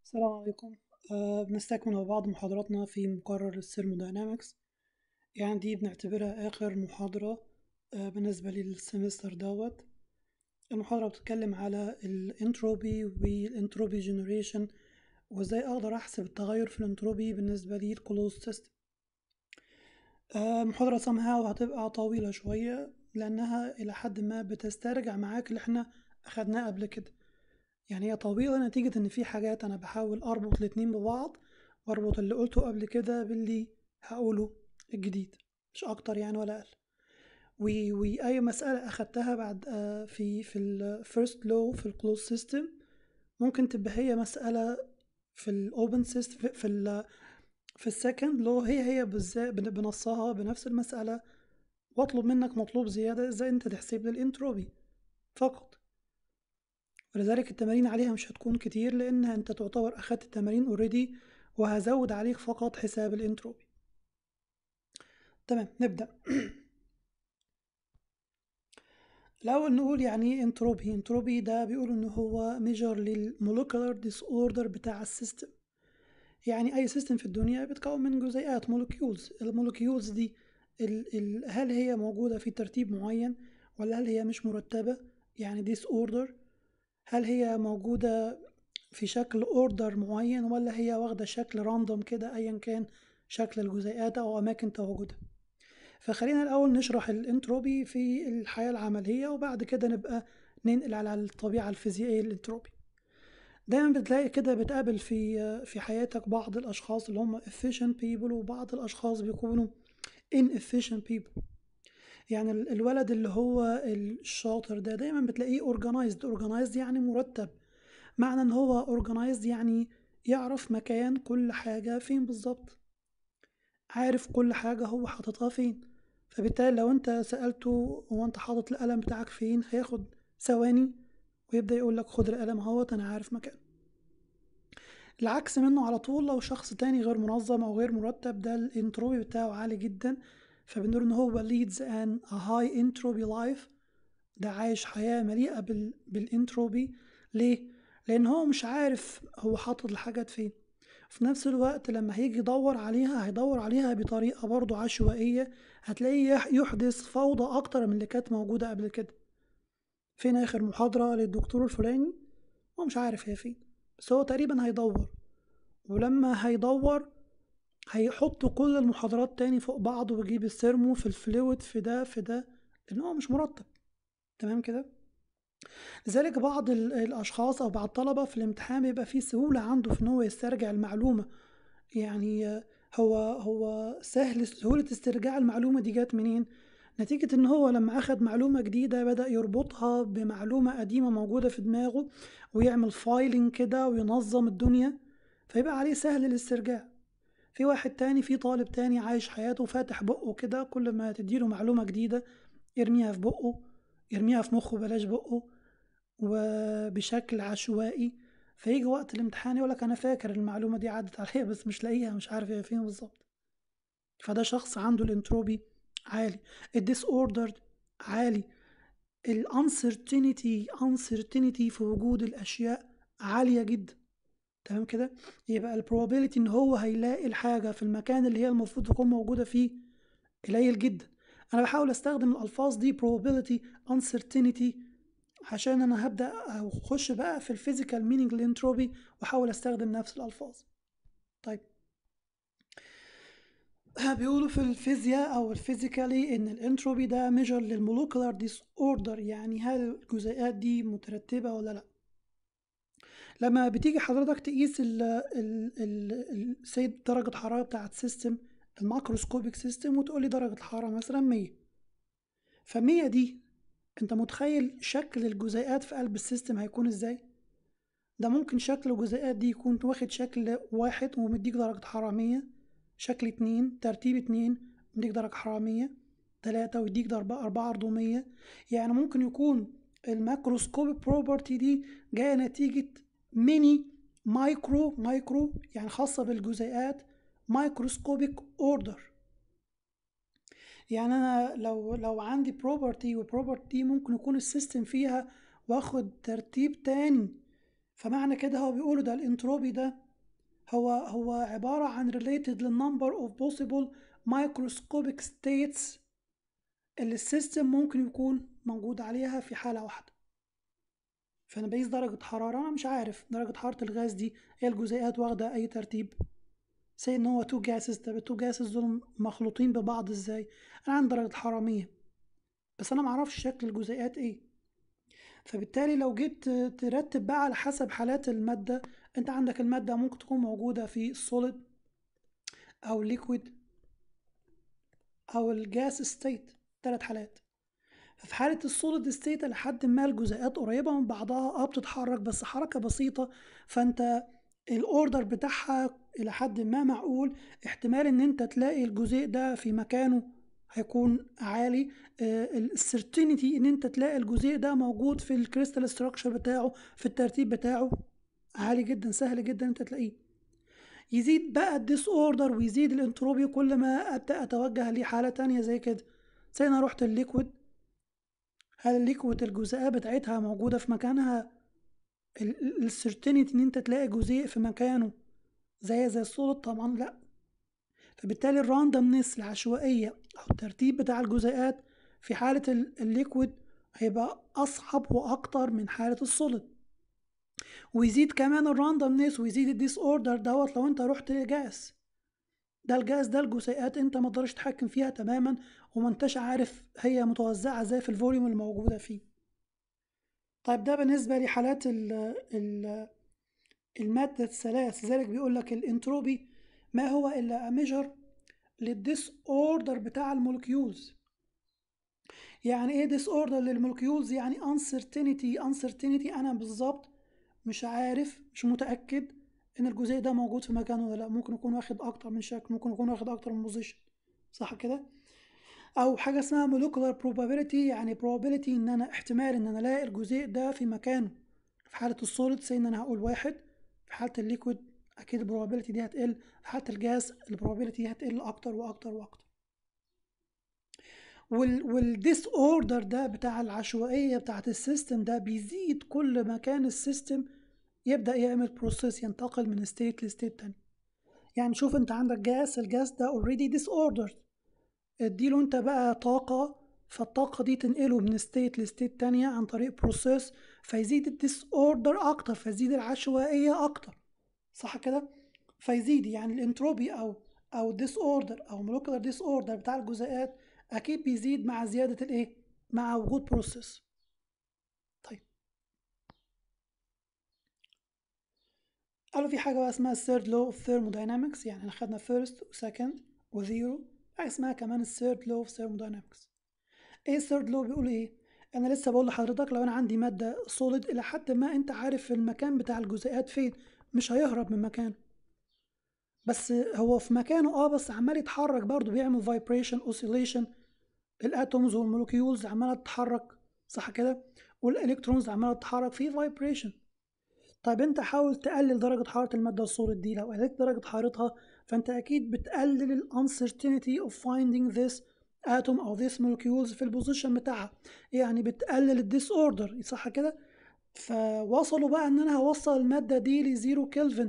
السلام عليكم أه بنستكمل مع بعض محاضراتنا في مقرر الثيرموداينامكس يعني دي بنعتبرها آخر محاضرة أه بالنسبة للسمستر دوت المحاضرة بتتكلم على الانتروبي والانتروبي جنريشن وازاي اقدر احسب التغير في الانتروبي بالنسبة للكلوز سيستم أه محاضرة somehow هتبقى طويلة شوية لأنها إلى حد ما بتسترجع معاك اللي احنا أخدناه قبل كده يعني هي طويلة نتيجة إن في حاجات أنا بحاول أربط الاتنين ببعض وأربط اللي قلته قبل كده باللي هقوله الجديد مش أكتر يعني ولا أقل و- وأي مسألة أخدتها بعد آه، في في ال first law في ال closed system ممكن تبقى هي مسألة في ال open system في في ال في السكند لو هي هي بالذات بن- بنصها بنفس المسألة واطلب منك مطلوب زيادة ازاي انت تحسب لي الانتروبي فقط ولذلك التمارين عليها مش هتكون كتير لان انت تعتبر اخدت التمارين اوريدي وهزود عليك فقط حساب الانتروبي تمام نبدأ الأول نقول يعني ايه انتروبي انتروبي ده بيقولوا ان هو ميجر للمولكولار ديس اوردر بتاع السيستم يعني اي سيستم في الدنيا بيتكون من جزيئات مولكيولز المولكيولز دي ال ال هل هي موجودة في ترتيب معين ولا هل هي مش مرتبة يعني ديس اوردر هل هي موجودة في شكل اوردر معين ولا هي واخدة شكل راندوم كده ايا كان شكل الجزيئات او اماكن تواجدها فخلينا الاول نشرح الانتروبي في الحياة العملية وبعد كده نبقى ننقل على الطبيعة الفيزيائية للانتروبي دايما بتلاقي كده بتقابل في في حياتك بعض الاشخاص اللي هم efficient people وبعض الاشخاص بيكونوا inefficient people يعني ال- الولد اللي هو الشاطر ده دايما بتلاقيه organized organized يعني مرتب معنى ان هو organized يعني يعرف مكان كل حاجة فين بالظبط عارف كل حاجة هو حاططها فين فبالتالي لو انت سألته هو انت حاطط القلم بتاعك فين هياخد ثواني ويبدأ يقول لك خد القلم اهوت انا عارف مكانه العكس منه على طول لو شخص تاني غير منظم او غير مرتب ده الانتروبي بتاعه عالي جدا فبنقول ان هو leads an a high entropy life ده عايش حياة مليئة بال... بالانتروبي ليه؟ لأن هو مش عارف هو حاطط الحاجات فين في نفس الوقت لما هيجي يدور عليها هيدور عليها بطريقة برضو عشوائية هتلاقيه يح- يحدث فوضى أكتر من اللي كانت موجودة قبل كده فين آخر محاضرة للدكتور الفلاني هو مش عارف هي فين بس هو تقريبا هيدور ولما هيدور هيحط كل المحاضرات تاني فوق بعض ويجيب السيرمو في الفلويد في ده في ده لأن هو مش مرتب تمام كده لذلك بعض ال- الأشخاص أو بعض الطلبة في الامتحان بيبقى فيه سهولة عنده في إن هو يسترجع المعلومة يعني آه، هو هو سهل سهولة استرجاع المعلومة دي جت منين؟ نتيجة إن هو لما أخد معلومة جديدة بدأ يربطها بمعلومة قديمة موجودة في دماغه ويعمل فايلنج كده وينظم الدنيا فيبقى عليه سهل الاسترجاع في واحد تاني في طالب تاني عايش حياته فاتح بقه كده كل ما تديله معلومة جديدة يرميها في بقه يرميها في مخه بلاش بقه وبشكل عشوائي فيجي وقت الامتحان يقولك أنا فاكر المعلومة دي عدت عليا بس مش لاقيها مش عارف هي فين بالظبط فده شخص عنده الانتروبي عالي الديس اوردر عالي الانسرتينيتي uncertainty في وجود الاشياء عاليه جدا تمام كده يبقى البروبابيلتي ان هو هيلاقي الحاجه في المكان اللي هي المفروض تكون موجوده فيه قليل جدا انا بحاول استخدم الالفاظ دي probability uncertainty عشان انا هبدا اخش بقى في الفيزيكال مينينج الانتروبي واحاول استخدم نفس الالفاظ طيب بيقولوا في الفيزياء او الفيزيكالي ان الانتروبي ده ميجر للمولكولار ديس اوردر يعني هل الجزيئات دي مترتبه ولا لا لما بتيجي حضرتك تقيس ال ال ال السيد درجة الحرارة بتاعت سيستم الماكروسكوبيك سيستم وتقول لي درجة الحرارة مثلا 100 فمية دي انت متخيل شكل الجزيئات في قلب السيستم هيكون ازاي ده ممكن شكل الجزيئات دي يكون واخد شكل واحد ومديك درجة حرارة 100 شكل اتنين ترتيب اتنين ويديك درجة حرارة 100 تلاتة ويديك درجة أربعة أرضومية يعني ممكن يكون الماكروسكوبيك بروبرتي دي جاية نتيجة ميني مايكرو مايكرو يعني خاصة بالجزيئات مايكروسكوبيك اوردر يعني انا لو لو عندي بروبرتي وبروبرتي ممكن يكون السيستم فيها واخد ترتيب تاني فمعنى كده هو بيقولوا ده الانتروبي ده هو هو عبارة عن related للنمبر of possible microscopic states اللي السيستم ممكن يكون موجود عليها في حالة واحدة فأنا بقيس درجة حرارة أنا مش عارف درجة حرارة الغاز دي هي الجزيئات واخدة أي ترتيب سي إن هو تو جاسز طب التو جاسز دول مخلوطين ببعض إزاي أنا عندي درجة حرارة مية بس أنا معرفش شكل الجزيئات إيه فبالتالي لو جيت ترتب بقى على حسب حالات المادة انت عندك المادة ممكن تكون موجودة في السوليد او الليكويد او الجاس ستيت ثلاث حالات في حالة السوليد ستيت لحد ما الجزيئات قريبة من بعضها اه بتتحرك بس حركة بسيطة فانت الاوردر بتاعها الى حد ما معقول احتمال ان انت تلاقي الجزيء ده في مكانه هيكون عالي السيرتينيتي ان انت تلاقي الجزيء ده موجود في الكريستال ستراكشر بتاعه في الترتيب بتاعه عالي جدا سهل جدا انت تلاقيه يزيد بقى الديس اوردر ويزيد الانتروبي كل ما ابدا اتوجه لحاله تانية زي كده زي انا رحت الليكويد هل الليكويد الجزيئات بتاعتها موجوده في مكانها السيرتينيتي ان انت تلاقي جزيء في مكانه زي زي السوليد طبعا لا فبالتالي الراندمنس العشوائيه او الترتيب بتاع الجزيئات في حاله الليكويد هيبقى اصعب واكتر من حاله السوليد ويزيد كمان الراندمنس ويزيد الديس اوردر دوت لو انت رحت للجاس ده الجاس ده الجزيئات انت ما تقدرش تتحكم فيها تماما وما انتش عارف هي متوزعه ازاي في الفوليوم الموجوده فيه طيب ده بالنسبه لحالات ال ال المادة الثلاث لذلك بيقول لك الانتروبي ما هو إلا ميجر للديس اوردر بتاع المولكيولز يعني ايه ديس اوردر للمولكيولز يعني uncertainty uncertainty انا بالظبط مش عارف مش متأكد إن الجزيء ده موجود في مكانه ولا لأ ممكن يكون واخد أكتر من شكل ممكن يكون واخد أكتر من بوزيشن صح كده؟ أو حاجة اسمها molecular probability يعني probability إن أنا احتمال إن أنا ألاقي الجزيء ده في مكانه في حالة السوليد سي إن أنا هقول واحد في حالة الليكويد أكيد البروبابيلتي دي هتقل في حالة الجاز البروبابيلتي دي هتقل أكتر وأكتر وأكتر والديس اوردر ده بتاع العشوائية بتاعت السيستم ده بيزيد كل ما كان السيستم يبدأ يعمل بروسيس ينتقل من ستيت لستيت تاني يعني شوف انت عندك جاس الجاس ده اوريدي ديس اوردر اديله انت بقى طاقة فالطاقة دي تنقله من ستيت لستيت تانية عن طريق بروسيس فيزيد الديس اوردر اكتر فيزيد العشوائية اكتر صح كده فيزيد يعني الانتروبي او او ديس اوردر او مولكولار ديس اوردر بتاع الجزيئات اكيد بيزيد مع زيادة الايه مع وجود بروسيس طيب قالوا في حاجة بقى اسمها الثيرد لو اوف ثيرموداينامكس يعني احنا خدنا فيرست وسكند وزيرو حاجة اسمها كمان الثيرد لو اوف ثيرموداينامكس ايه الثيرد لو بيقول ايه انا لسه بقول لحضرتك لو انا عندي مادة سوليد الى حد ما انت عارف المكان بتاع الجزيئات فين مش هيهرب من مكانه بس هو في مكانه اه بس عمال يتحرك برضه بيعمل فايبريشن اوسيليشن الاتومز والمولكيولز عماله تتحرك صح كده والالكترونز عماله تتحرك في فايبريشن طيب انت حاول تقلل درجة حرارة المادة السوليد دي لو قللت درجة حرارتها فانت اكيد بتقلل ال uncertainty of finding this atom او this molecules في البوزيشن بتاعها يعني بتقلل الديس اوردر صح كده فوصلوا بقى ان انا هوصل المادة دي لزيرو كلفن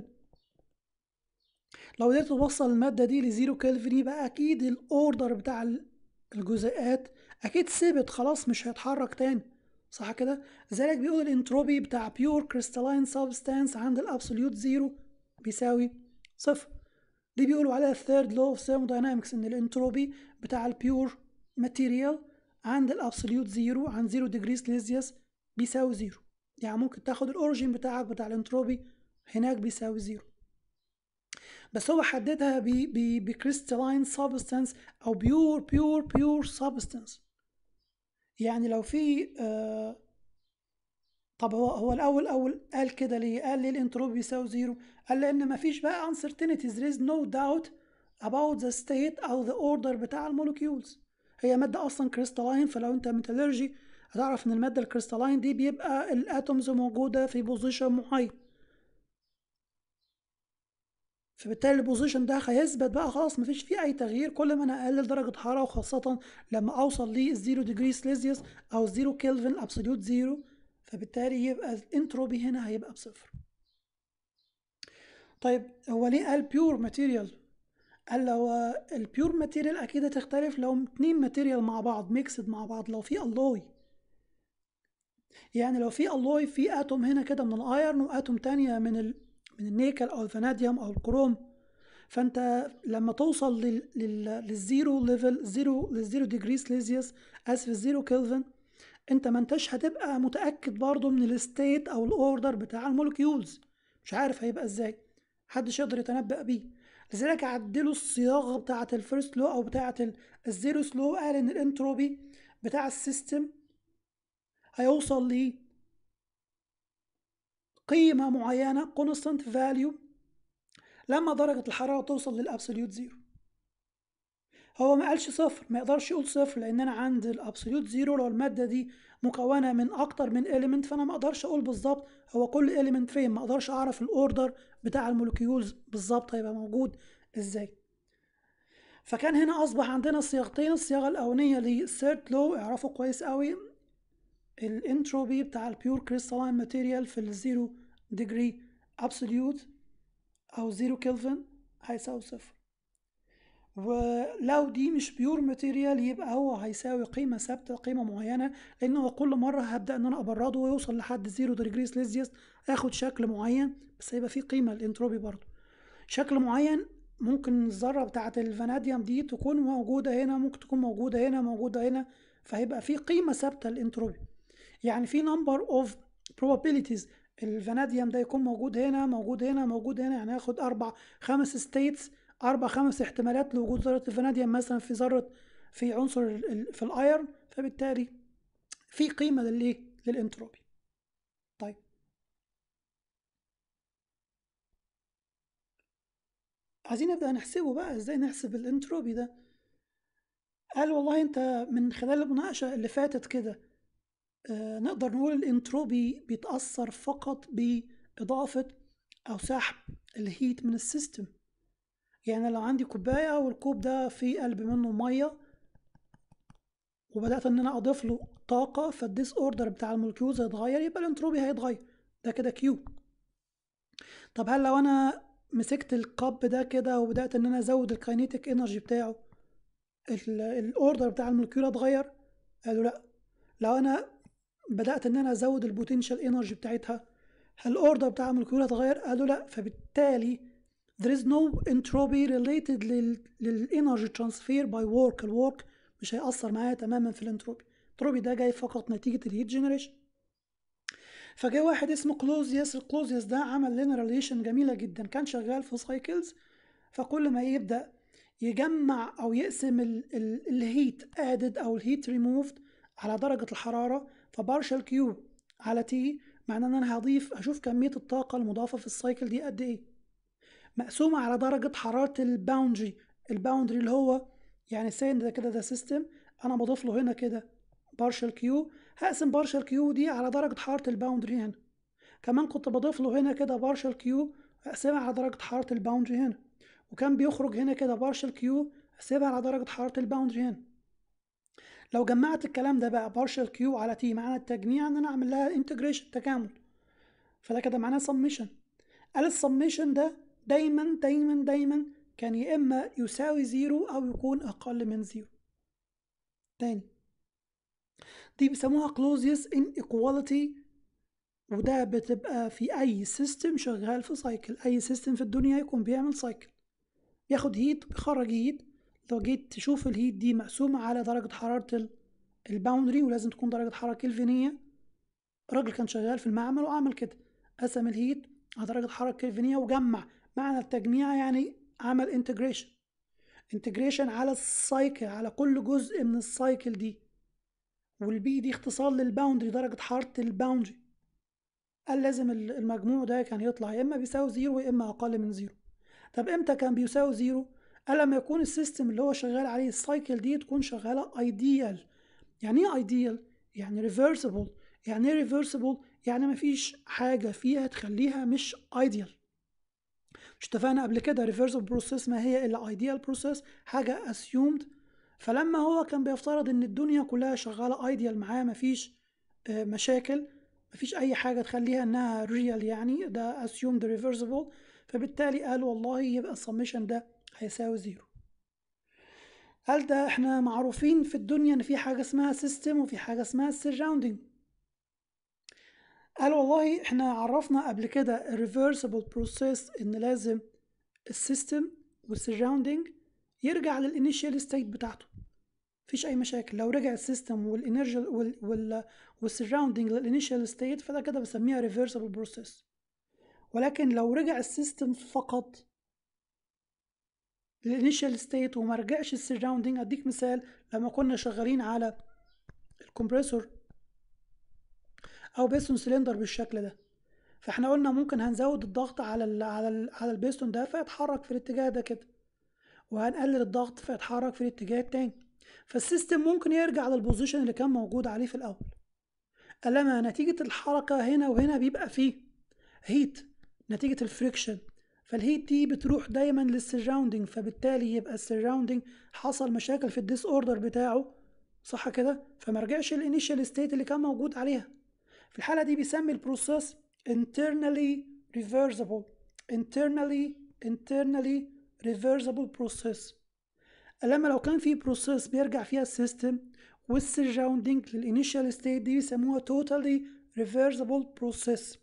لو قدرت توصل المادة دي لزيرو كلفن يبقى اكيد الاوردر بتاع الجزيئات اكيد ثبت خلاص مش هيتحرك تاني صح كده لذلك بيقول الانتروبي بتاع بيور كريستالين سبستانس عند الابسوليوت زيرو بيساوي صفر دي بيقولوا عليها الثيرد لو اوف ثيرموداينامكس ان الانتروبي بتاع البيور ماتيريال عند الابسوليوت زيرو عند زيرو ديجري سليزيوس بيساوي زيرو يعني ممكن تاخد الاوريجين بتاعك بتاع الانتروبي هناك بيساوي زيرو بس هو حددها بكريستالين سبستانس او بيور بيور بيور سبستانس يعني لو في آه طب هو هو الاول اول قال كده ليه قال ليه الانتروبي بيساوي زيرو قال لان مفيش بقى uncertainties there is no doubt about the state او the order بتاع المولكيولز هي ماده اصلا كريستالين فلو انت ميتالرجي هتعرف ان الماده الكريستالين دي بيبقى الاتومز موجوده في بوزيشن معين فبالتالي البوزيشن ده هيثبت بقى خلاص مفيش فيه اي تغيير كل ما انا اقلل درجه حراره وخاصه لما اوصل للزيرو ديجري سليزيوس او زيرو كلفن ابسوليوت زيرو فبالتالي يبقى الانتروبي هنا هيبقى بصفر طيب هو ليه قال بيور ماتيريال قال هو البيور ماتيريال اكيد هتختلف لو اتنين ماتيريال مع بعض ميكسد مع بعض لو في الوي يعني لو في الوي في اتوم هنا كده من الايرن واتوم تانية من ال... من النيكل او الفاناديوم او الكروم فانت لما توصل لل... لل... للزيرو ليفل زيرو للزيرو ديجري سليزيوس اسف الزيرو كلفن انت ما انتش هتبقى متاكد برضو من الستيت او الاوردر بتاع المولكيولز مش عارف هيبقى ازاي محدش يقدر يتنبأ بيه لذلك عدلوا الصياغه بتاعه الفيرست لو او بتاعه الزيرو سلو قال ان الانتروبي بتاع السيستم هيوصل ل قيمة معينة constant value لما درجة الحرارة توصل للأبسوليوت زيرو هو ما قالش صفر ما يقدرش يقول صفر لأن أنا عند الأبسوليوت زيرو لو المادة دي مكونة من أكتر من إليمنت فأنا ما أقدرش أقول بالظبط هو كل إليمنت فين ما أقدرش أعرف الأوردر بتاع المولكيولز بالظبط هيبقى موجود إزاي فكان هنا أصبح عندنا صياغتين الصياغة الأولانية للثيرد لو اعرفوا كويس قوي الانتروبي بتاع البيور كريستالين ماتيريال في الزيرو ديجري ابسوليوت او زيرو كلفن هيساوي صفر ولو دي مش بيور ماتيريال يبقى هو هيساوي قيمة ثابتة قيمة معينة لأن هو كل مرة هبدأ إن أنا أبرده ويوصل لحد زيرو ديجري سليزيوس آخد شكل معين بس هيبقى فيه قيمة الانتروبي برضه شكل معين ممكن الذرة بتاعة الفاناديوم دي تكون موجودة هنا ممكن تكون موجودة هنا موجودة هنا فهيبقى في قيمة ثابتة للانتروبي يعني في number of probabilities الفاناديوم ده يكون موجود هنا موجود هنا موجود هنا يعني هاخد أربع خمس ستيتس أربع خمس احتمالات لوجود ذرة الفاناديوم مثلا في ذرة في عنصر في الأيرن فبالتالي في قيمة للإيه؟ للانتروبي طيب عايزين نبدأ نحسبه بقى ازاي نحسب الانتروبي ده قال والله انت من خلال المناقشة اللي فاتت كده آه نقدر نقول الانتروبي بيتأثر فقط بإضافة أو سحب الهيت من السيستم يعني لو عندي كوباية والكوب ده فيه قلب منه مية وبدأت إن أنا أضيف له طاقة فالديس أوردر بتاع المولكيولز هيتغير يبقى الانتروبي هيتغير ده كده كيو طب هل لو أنا مسكت الكاب ده كده وبدأت إن أنا أزود الكاينيتيك إنرجي بتاعه الأوردر بتاع المولكيول اتغير قالوا لأ لو أنا بدأت إن أنا أزود البوتنشال إنرجي بتاعتها هل الأوردر بتاع المولكيول اتغير قالوا لأ فبالتالي there is no entropy related لل للانرجي ترانسفير باي work الورك مش هيأثر معايا تماما في الانتروبي الانتروبي ده جاي فقط نتيجة الهيت جنريشن فجاء واحد اسمه كلوزيوس الكلوزيوس ده عمل لنا ريليشن جميلة جدا كان شغال في سايكلز فكل ما يبدأ يجمع أو يقسم الهيت ادد أو الهيت ريموفد على درجة الحرارة فبارشل كيو على تي معناه ان انا هضيف اشوف كمية الطاقة المضافة في السايكل دي قد ايه مقسومة على درجة حرارة الباوندري الباوندري اللي هو يعني سين ده كده ده سيستم انا بضيف له هنا كده بارشل كيو هقسم بارشل كيو دي على درجة حرارة الباوندري هنا كمان كنت بضيف له هنا كده بارشل كيو اقسمها على درجة حرارة الباوندري هنا وكان بيخرج هنا كده بارشل كيو اقسمها على درجة حرارة الباوندري هنا لو جمعت الكلام ده بقى بارشل كيو على تي معنى التجميع ان انا اعمل لها انتجريشن تكامل فده كده معناه سميشن قال السميشن ده دايما دايما دايما كان يا اما يساوي زيرو او يكون اقل من زيرو تاني دي بيسموها كلوزيوس ان ايكواليتي وده بتبقى في اي سيستم شغال في سايكل اي سيستم في الدنيا يكون بيعمل سايكل ياخد هيت بيخرج هيت لو جيت تشوف الهيت دي مقسومة على درجة حرارة الباوندري ولازم تكون درجة حرارة كلفينية راجل كان شغال في المعمل وعمل كده قسم الهيت على درجة حرارة كلفينية وجمع معنى التجميع يعني عمل انتجريشن انتجريشن على السايكل على كل جزء من السايكل دي والبي دي اختصار للباوندري درجة حرارة الباوندري قال لازم المجموع ده كان يطلع يا اما بيساوي زيرو يا اما اقل من زيرو طب امتى كان بيساوي زيرو قال لما يكون السيستم اللي هو شغال عليه السايكل دي تكون شغاله ايديال يعني ايه ايديال يعني ريفرسبل يعني ايه ريفرسبل يعني مفيش حاجه فيها تخليها مش ايديال مش اتفقنا قبل كده ريفرسبل بروسيس ما هي الا ايديال بروسيس حاجه اسيومد فلما هو كان بيفترض ان الدنيا كلها شغاله ايديال معاه مفيش مشاكل مفيش اي حاجه تخليها انها ريال يعني ده assumed reversible فبالتالي قال والله يبقى السمشن ده هيساوي زيرو قال ده احنا معروفين في الدنيا ان في حاجه اسمها سيستم وفي حاجه اسمها سيراوندينج قال والله احنا عرفنا قبل كده الريفرسبل بروسيس ان لازم السيستم والسراوندينج يرجع للانيشال ستيت بتاعته مفيش اي مشاكل لو رجع السيستم والانرجي وال والسراوندينج للانيشال ستيت فده كده بسميها ريفرسبل بروسيس ولكن لو رجع السيستم فقط للانيشال ستيت وما رجعش السراوندينج اديك مثال لما كنا شغالين على الكمبريسور او بيستون سلندر بالشكل ده فاحنا قلنا ممكن هنزود الضغط على ال على ال على البيستون ده فيتحرك في الاتجاه ده كده وهنقلل الضغط فيتحرك في الاتجاه التاني فالسيستم ممكن يرجع للبوزيشن اللي كان موجود عليه في الاول لما نتيجة الحركة هنا وهنا بيبقى فيه هيت نتيجة الفريكشن فالهيت دي بتروح دايما للسراوندينج فبالتالي يبقى السراوندينج حصل مشاكل في الديس اوردر بتاعه صح كده فمرجعش الانيشال ستيت اللي كان موجود عليها في الحالة دي بيسمي البروسيس internally reversible internally internally reversible process لما لو كان في بروسيس بيرجع فيها السيستم والسراوندينج للانيشال ستيت دي بيسموها totally reversible process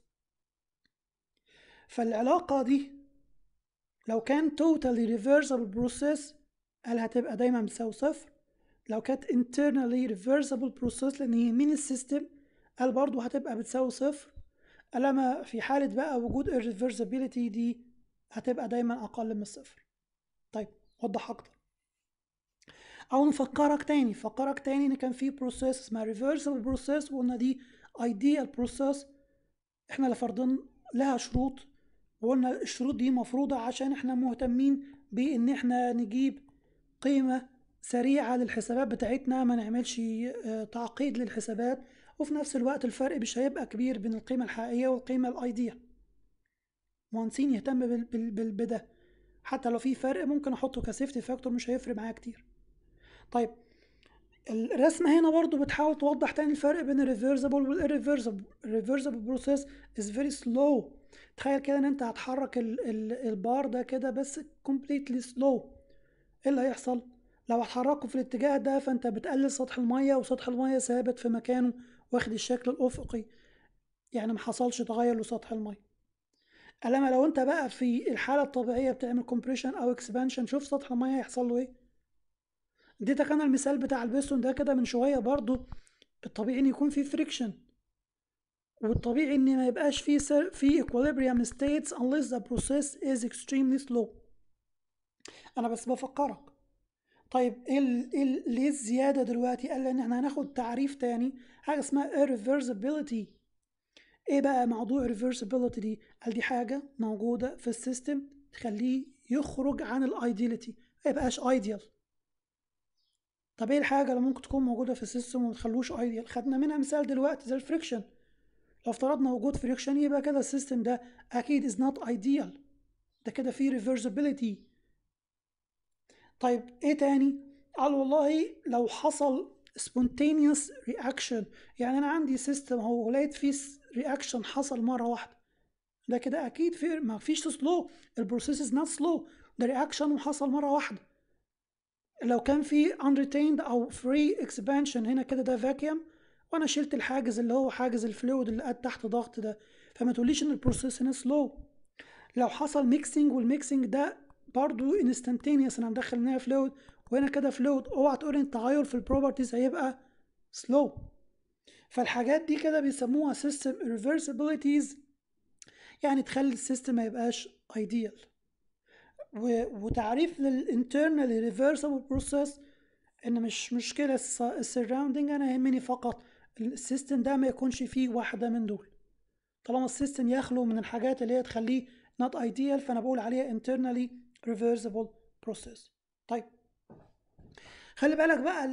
فالعلاقة دي لو كان totally reversible process قال هتبقى دايما بتساوي صفر لو كانت internally reversible process لان هي من السيستم قال برضو هتبقى بتساوي صفر لما في حالة بقى وجود irreversibility دي هتبقى دايما أقل من الصفر طيب وضح أكتر أو نفكرك تاني نفكرك تاني إن كان في بروسيس اسمها reversible process وقلنا دي ideal process إحنا اللي فرضين لها شروط وقلنا الشروط دي مفروضة عشان إحنا مهتمين بإن إحنا نجيب قيمة سريعة للحسابات بتاعتنا ما نعملش تعقيد للحسابات وفي نفس الوقت الفرق مش هيبقى كبير بين القيمة الحقيقية والقيمة الأيدية مهندسين يهتم بده حتى لو في فرق ممكن أحطه كسيفتي فاكتور مش هيفرق معايا كتير طيب الرسمة هنا برضو بتحاول توضح تاني الفرق بين الريفرسبل والirreversible الريفرسبل بروسيس is very slow تخيل كده ان انت هتحرك ال ال البار ده كده بس completely slow ايه اللي هيحصل لو هتحركه في الاتجاه ده فانت بتقلل سطح المية وسطح المية ثابت في مكانه واخد الشكل الأفقي يعني محصلش تغير لسطح المية ألما لو انت بقى في الحالة الطبيعية بتعمل compression أو expansion شوف سطح المية هيحصل له ايه اديتك انا المثال بتاع البيستون ده كده من شوية برضو الطبيعي ان يكون في friction والطبيعي ان ما يبقاش في في equilibrium states unless the process is extremely slow انا بس بفكرك طيب ايه ال ليه الزياده دلوقتي قال ان احنا هناخد تعريف تاني حاجه اسمها irreversibility ايه بقى موضوع reversibility دي قال دي حاجه موجوده في السيستم تخليه يخرج عن الايدياليتي ما يبقاش ايديال طب ايه الحاجه اللي ممكن تكون موجوده في السيستم وما تخلوش ايديال خدنا منها مثال دلوقتي زي الفريكشن لو افترضنا وجود فريكشن يبقى كده السيستم ده اكيد is not ideal ده كده فيه reversibility طيب ايه تاني قال والله لو حصل spontaneous reaction يعني انا عندي سيستم اهو لقيت فيه reaction حصل مره واحده ده كده اكيد في ما فيش سلو البروسيس از نوت سلو ده رياكشن وحصل مره واحده لو كان في unretained او free expansion هنا كده ده vacuum وانا شلت الحاجز اللي هو حاجز الفلويد اللي قاعد تحت ضغط ده فما تقوليش ان البروسيس هنا سلو لو حصل ميكسينج والميكسينج ده برضو انستنتينيوس انا مدخل هنا فلويد وهنا كده فلويد اوعى تقول ان التغير في البروبرتيز هيبقى سلو فالحاجات دي كده بيسموها سيستم reversibilities يعني تخلي السيستم ما يبقاش ايديال وتعريف للانترنال ريفرسبل بروسيس ان مش مشكله السراوندينج انا يهمني فقط السيستم ده ما يكونش فيه واحده من دول طالما السيستم يخلو من الحاجات اللي هي تخليه not ideal فانا بقول عليها internally reversible process طيب خلي بالك بقى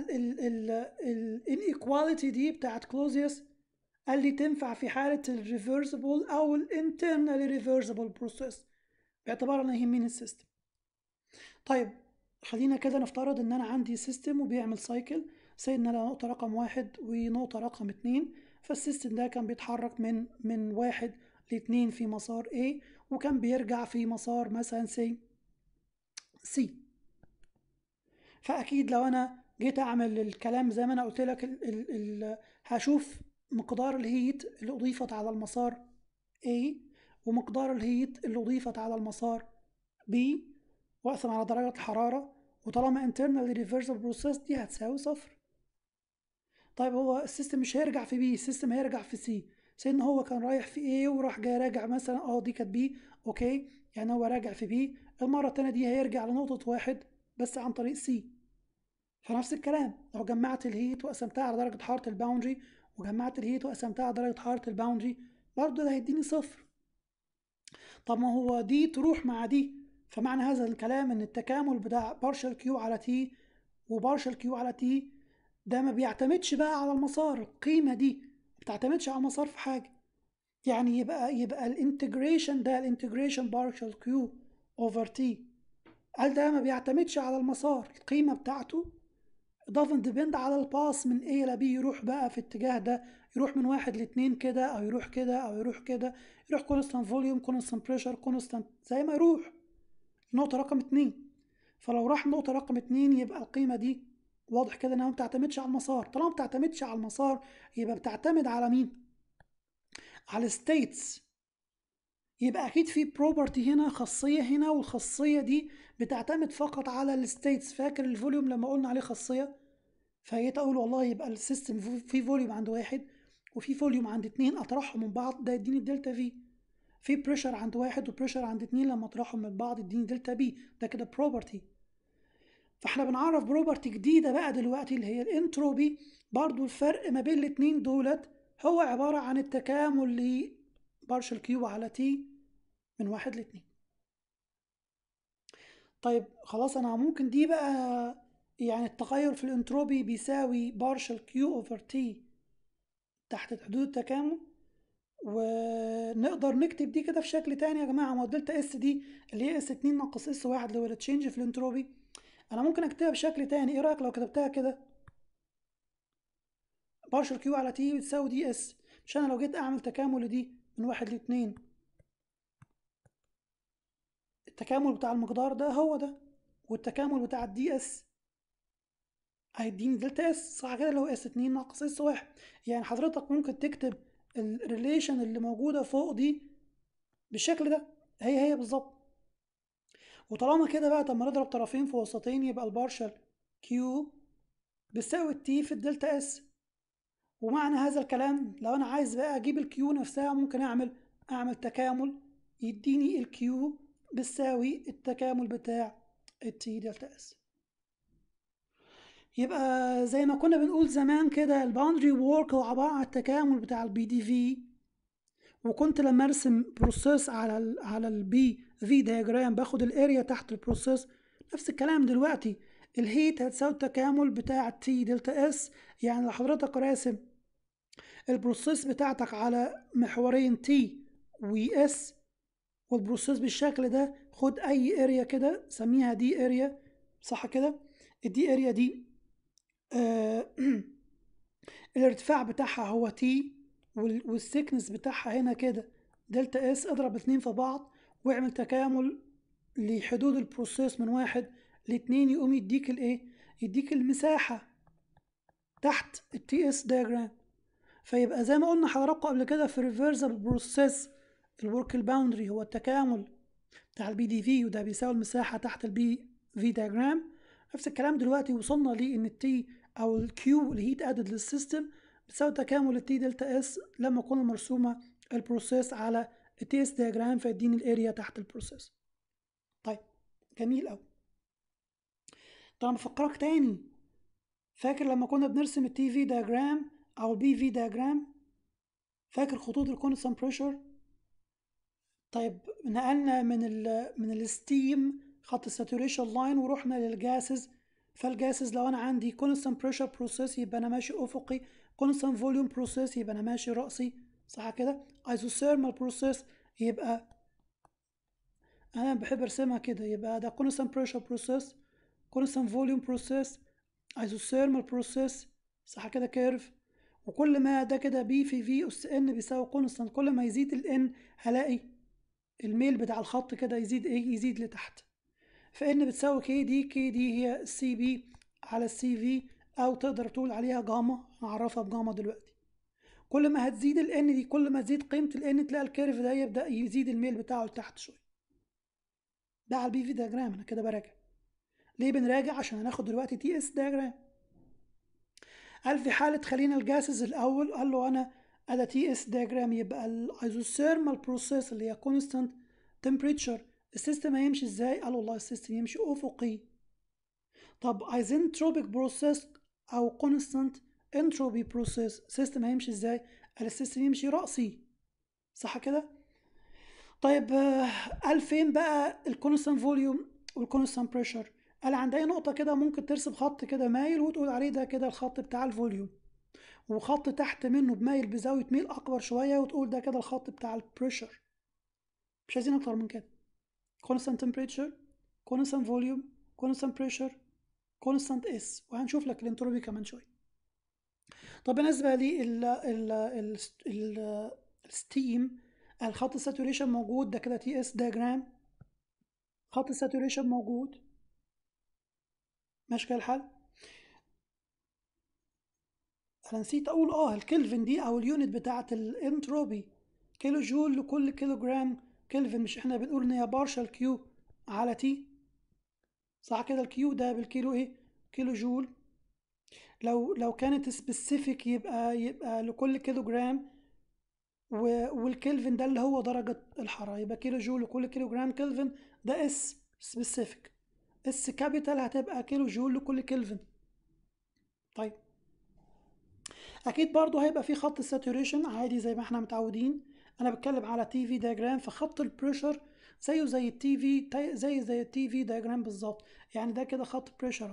ال inequality دي بتاعت كلوزيوس قال لي تنفع في حالة ال reversible أو ال internally reversible process باعتبار أنا يهمني السيستم طيب خلينا كده نفترض إن أنا عندي سيستم وبيعمل سايكل سي إن أنا نقطة رقم واحد ونقطة رقم اتنين فالسيستم ده كان بيتحرك من من واحد لاتنين في مسار A وكان بيرجع في مسار مثلا سي سي فأكيد لو أنا جيت أعمل الكلام زي ما أنا قلت لك ال ال ال هشوف مقدار الهيت اللي أضيفت على المسار A ومقدار الهيت اللي أضيفت على المسار B وأقسم على درجة الحرارة وطالما internal reversible process دي هتساوي صفر طيب هو السيستم مش هيرجع في بي السيستم هيرجع في سي سي ان هو كان رايح في ايه وراح جاي راجع مثلا اه دي كانت بي اوكي يعني هو راجع في بي المرة التانية دي هيرجع لنقطة واحد بس عن طريق سي فنفس الكلام لو جمعت الهيت وقسمتها على درجة حرارة الباوندري وجمعت الهيت وقسمتها على درجة حرارة الباوندري برضه ده هيديني صفر طب ما هو دي تروح مع دي فمعنى هذا الكلام ان التكامل بتاع بارشل كيو على تي وبارشل كيو على تي ده ما بيعتمدش بقى على المسار القيمة دي ما بتعتمدش على المسار في حاجة يعني يبقى يبقى الانتجريشن ده الانتجريشن بارشل كيو اوفر تي قال ده ما بيعتمدش على المسار القيمة بتاعته doesn't depend على الباس من A ل B يروح بقى في اتجاه ده يروح من واحد لاتنين كده أو يروح كده أو يروح كده يروح constant volume constant pressure constant زي ما يروح نقطة رقم اتنين فلو راح نقطة رقم اتنين يبقى القيمة دي واضح كده انها ما بتعتمدش على المسار طالما ما بتعتمدش على المسار يبقى بتعتمد على مين على الستيتس يبقى اكيد في بروبرتي هنا خاصيه هنا والخاصيه دي بتعتمد فقط على الستيتس فاكر الفوليوم لما قلنا عليه خاصيه فجيت اقول والله يبقى السيستم في فوليوم عند واحد وفي فوليوم عند اتنين اطرحهم من بعض ده يديني الدلتا في في بريشر عند واحد وبريشر عند اتنين لما اطرحهم من بعض يديني دلتا بي ده كده بروبرتي فاحنا بنعرف بروبرتي جديدة بقى دلوقتي اللي هي الانتروبي برضو الفرق ما بين الاتنين دولت هو عبارة عن التكامل ل بارشل كيو على تي من واحد لاتنين طيب خلاص انا ممكن دي بقى يعني التغير في الانتروبي بيساوي بارشل كيو اوفر تي تحت حدود التكامل ونقدر نكتب دي كده في شكل تاني يا جماعة ما دلتا اس دي اللي هي اس اتنين ناقص اس واحد اللي هو التشينج في الانتروبي انا ممكن اكتبها بشكل تاني ايه رايك لو كتبتها كده بارشل كيو على تي بتساوي دي اس مش انا لو جيت اعمل تكامل دي من واحد لاتنين التكامل بتاع المقدار ده هو ده والتكامل بتاع الدي اس هيديني دلتا اس صح كده اللي هو اس اتنين ناقص اس واحد يعني حضرتك ممكن تكتب الريليشن اللي موجودة فوق دي بالشكل ده هي هي بالظبط وطالما كده بقى طب ما نضرب طرفين في وسطين يبقى البارشل كيو بتساوي التي في الدلتا اس ومعنى هذا الكلام لو انا عايز بقى اجيب الكيو نفسها ممكن اعمل اعمل تكامل يديني الكيو بتساوي التكامل بتاع التي دلتا اس يبقى زي ما كنا بنقول زمان كده الباوندري وورك هو عبارة عن التكامل بتاع البي دي في وكنت لما ارسم بروسيس على ال على البي في دياجرام باخد الاريا تحت البروسيس نفس الكلام دلوقتي الهيت هتساوي التكامل بتاع تي دلتا اس يعني لو حضرتك راسم البروسيس بتاعتك على محورين تي وي اس والبروسيس بالشكل ده خد اي اريا كده سميها دي اريا صح كده الدي اريا دي آه الارتفاع بتاعها هو تي والسكنس بتاعها هنا كده دلتا اس اضرب اتنين في بعض واعمل تكامل لحدود البروسيس من واحد لاتنين يقوم يديك الايه يديك المساحة تحت التي اس دياجرام فيبقى زي ما قلنا حضراتكم قبل كده في ريفرسبل بروسيس الورك الباوندري هو التكامل بتاع البي دي في وده بيساوي المساحة تحت البي في دياجرام نفس الكلام دلوقتي وصلنا ليه ان التي او الكيو اللي هيت ادد للسيستم بتساوي تكامل التي دلتا اس لما تكون مرسومة البروسيس على التي اس دياجرام فيديني الاريا تحت البروسيس طيب جميل قوي طب بفكرك تاني فاكر لما كنا بنرسم التي في دياجرام او البي في دياجرام فاكر خطوط الكونستانت بريشر طيب نقلنا من ال من الستيم خط الساتوريشن لاين ورحنا للجاسز فالجاسز لو انا عندي كونستانت بريشر بروسيس يبقى انا ماشي افقي كونستانت فوليوم بروسيس يبقى انا ماشي راسي صح كده ايزوثيرمال بروسيس يبقى انا بحب ارسمها كده يبقى ده كونستانت بريشر بروسيس كونستانت فوليوم بروسيس ايزوثيرمال بروسيس صح كده كيرف وكل ما ده كده بي في في اس ان بيساوي كونستانت كل ما يزيد الان هلاقي الميل بتاع الخط كده يزيد ايه يزيد لتحت فان بتساوي كي دي كي دي هي السي بي على السي في او تقدر تقول عليها جاما نعرفها بجاما دلوقتي كل ما هتزيد الان دي كل ما تزيد قيمه الان تلاقي الكيرف ده يبدا يزيد الميل بتاعه لتحت شويه ده على البي في دياجرام انا كده براجع ليه بنراجع عشان هناخد دلوقتي تي اس دياجرام قال في حالة خلينا الجاسز الأول قال له أنا أدا تي اس دياجرام يبقى الايزوثيرمال بروسيس اللي هي كونستانت تمبريتشر السيستم هيمشي ازاي؟ قال والله السيستم يمشي أفقي طب ايزنتروبيك بروسيس أو كونستانت انتروبي بروسيس سيستم هيمشي ازاي؟ قال السيستم يمشي رأسي صح كده؟ طيب قال فين بقى الكونستانت فوليوم والكونستانت بريشر؟ قال عند اي نقطة كده ممكن ترسم خط كده مايل وتقول عليه ده كده الخط بتاع الفوليوم وخط تحت منه بمايل بزاوية ميل أكبر شوية وتقول ده كده الخط بتاع البريشر مش عايزين أكتر من كده constant temperature constant volume constant pressure constant S وهنشوف لك الانتروبي كمان شوية طب بالنسبة لي ال ال ال ال الستيم الخط الساتوريشن موجود ده كده تي اس دياجرام خط الساتوريشن موجود ماشي كده الحال انا نسيت اقول اه الكلفن دي او اليونت بتاعه الانتروبي كيلو جول لكل كيلو جرام كلفن مش احنا بنقول ان هي بارشال كيو على تي صح كده الكيو ده بالكيلو ايه كيلو جول لو لو كانت سبيسيفيك يبقى يبقى لكل كيلو جرام والكلفن ده اللي هو درجة الحرارة يبقى كيلو جول لكل كيلو جرام كلفن ده اس سبيسيفيك اس كابيتال هتبقى كيلو جول لكل كلفن طيب اكيد برضو هيبقى في خط الساتوريشن عادي زي ما احنا متعودين انا بتكلم على تي في دياجرام فخط البريشر زيه زي التي في زي زي التي في دياجرام بالظبط يعني ده كده خط بريشر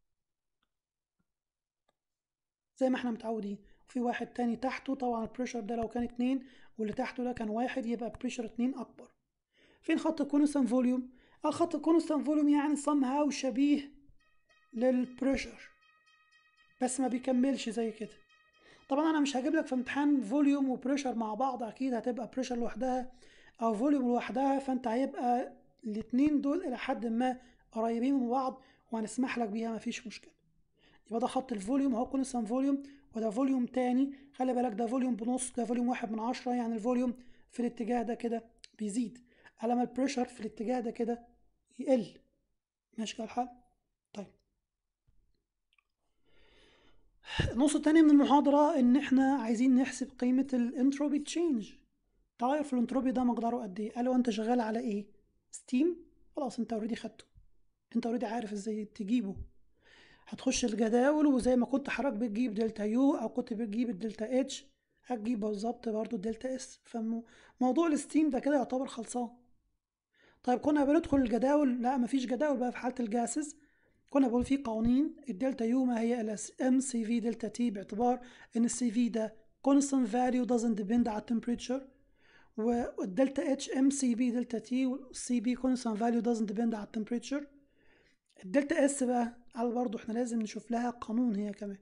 زي ما احنا متعودين وفي واحد تاني تحته طبعا البريشر ده لو كان اتنين واللي تحته ده كان واحد يبقى بريشر اتنين اكبر فين خط الكونستانت فوليوم الخط الكونستانت فوليوم يعني صم هاو شبيه للبريشر بس ما بيكملش زي كده طبعا انا مش هجيب لك في امتحان فوليوم وبريشر مع بعض اكيد هتبقى بريشر لوحدها او فوليوم لوحدها فانت هيبقى الاتنين دول الى حد ما قريبين من بعض وهنسمح لك بيها مفيش مشكله يبقى ده خط الفوليوم اهو كونستانت فوليوم وده فوليوم تاني خلي بالك ده فوليوم بنص ده فوليوم واحد من عشرة يعني الفوليوم في الاتجاه ده كده بيزيد على ما البريشر في الاتجاه ده كده يقل ماشي كده الحال طيب النص التاني من المحاضرة إن إحنا عايزين نحسب قيمة الانتروبي تشينج تغير في الانتروبي ده مقداره قد إيه قالوا أنت شغال على إيه ستيم خلاص أنت اوريدي خدته أنت اوريدي عارف إزاي تجيبه هتخش الجداول وزي ما كنت حضرتك بتجيب دلتا يو أو كنت بتجيب الدلتا اتش هتجيب بالظبط برضو الدلتا اس فموضوع الستيم ده كده يعتبر خلصان طيب كنا بندخل الجداول لا مفيش جداول بقى في حالة الجاسز كنا بقول في قوانين الدلتا يو ما هي ال ام سي في دلتا تي باعتبار ان السي في ده constant value doesn't depend على temperature والدلتا اتش ام سي بي دلتا تي والسي بي constant value doesn't depend على temperature الدلتا اس بقى قال برضو احنا لازم نشوف لها قانون هي كمان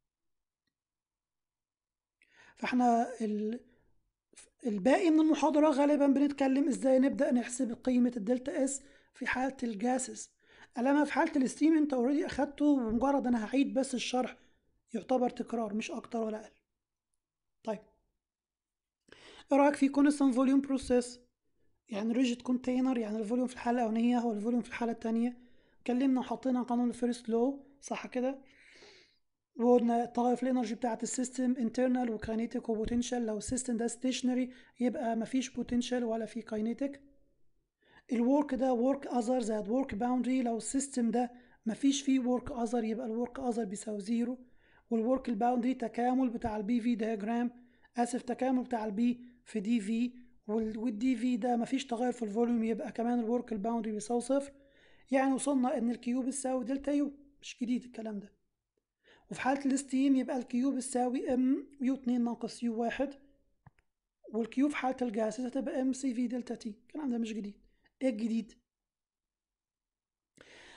فاحنا ال... الباقي من المحاضرة غالبا بنتكلم ازاي نبدأ نحسب قيمة الدلتا اس في حالة الجاسس ألما في حالة الستيم انت اوريدي اخدته ومجرد انا هعيد بس الشرح يعتبر تكرار مش اكتر ولا اقل طيب ايه رأيك في كونستانت فوليوم بروسيس يعني ريجيد كونتينر يعني الفوليوم في الحالة الأولانية هو الفوليوم في الحالة التانية اتكلمنا وحطينا قانون الفيرست لو صح كده وقلنا التغير في الانرجي بتاعت السيستم انترنال وكاينيتيك وبوتنشال لو السيستم ده ستيشنري يبقى مفيش بوتنشال ولا في كاينيتيك الورك ده ورك اذر زائد ورك باوندري لو السيستم ده مفيش فيه ورك اذر يبقى الورك اذر بيساوي زيرو والورك الباوندري تكامل بتاع البي في دياجرام اسف تكامل بتاع البي في دي في والدي في ده مفيش تغير في الفوليوم يبقى كمان الورك الباوندري بيساوي صفر يعني وصلنا ان الكيو بتساوي دلتا يو مش جديد الكلام ده وفي حالة الستيم يبقى الكيو بتساوي ام يو اتنين ناقص يو واحد والكيو في حالة الجاسس هتبقى ام سي في دلتا تي الكلام ده مش جديد ايه الجديد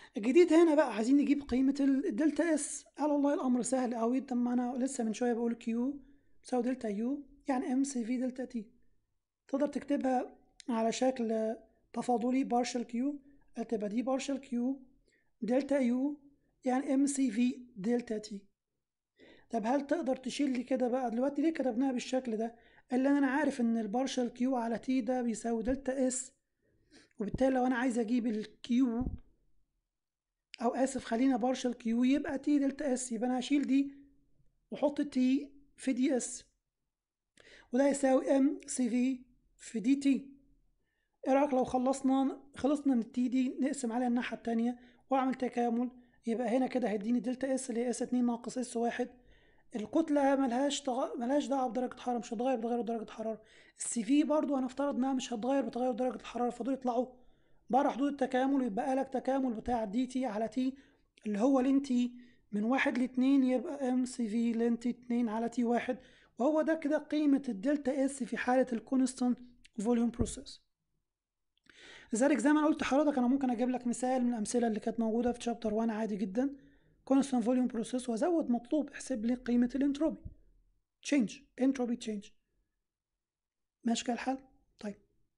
الجديد هنا بقى عايزين نجيب قيمة الدلتا اس قال والله الأمر سهل أوي طب ما أنا لسه من شوية بقول كيو تساوي دلتا يو يعني ام سي في دلتا تي تقدر تكتبها على شكل تفاضلي بارشل كيو تبقى دي بارشل كيو دلتا يو يعني ام سي في دلتا تي طب هل تقدر تشيل لي كده بقى دلوقتي ليه كتبناها بالشكل ده الا انا عارف ان البارشل كيو على تي ده بيساوي دلتا اس وبالتالي لو انا عايز اجيب الكيو او اسف خلينا بارشل كيو يبقى تي دلتا اس يبقى انا هشيل دي واحط تي في دي اس وده يساوي ام سي في في دي تي ايه رايك لو خلصنا خلصنا من التي دي نقسم عليها الناحيه التانية واعمل تكامل يبقى هنا كده هيديني دلتا اس اللي هي اس اتنين ناقص اس واحد الكتلة ملهاش تغ... ملهاش دعوة بدرجة حرارة مش هتغير بتغير درجة حرارة السي في برضو هنفترض انها مش هتغير بتغير درجة الحرارة فدول يطلعوا بره حدود التكامل ويبقى لك تكامل بتاع دي تي على تي اللي هو لين تي من واحد لاتنين يبقى ام سي في لين تي اتنين على تي واحد وهو ده كده قيمة الدلتا اس في حالة الكونستانت فوليوم بروسيس لذلك زي ما قلت لحضرتك انا ممكن اجيب لك مثال من الامثله اللي كانت موجوده في شابتر 1 عادي جدا كونستانت فوليوم بروسيس وازود مطلوب احسب لي قيمه الانتروبي تشينج انتروبي تشينج ماشي كده الحال طيب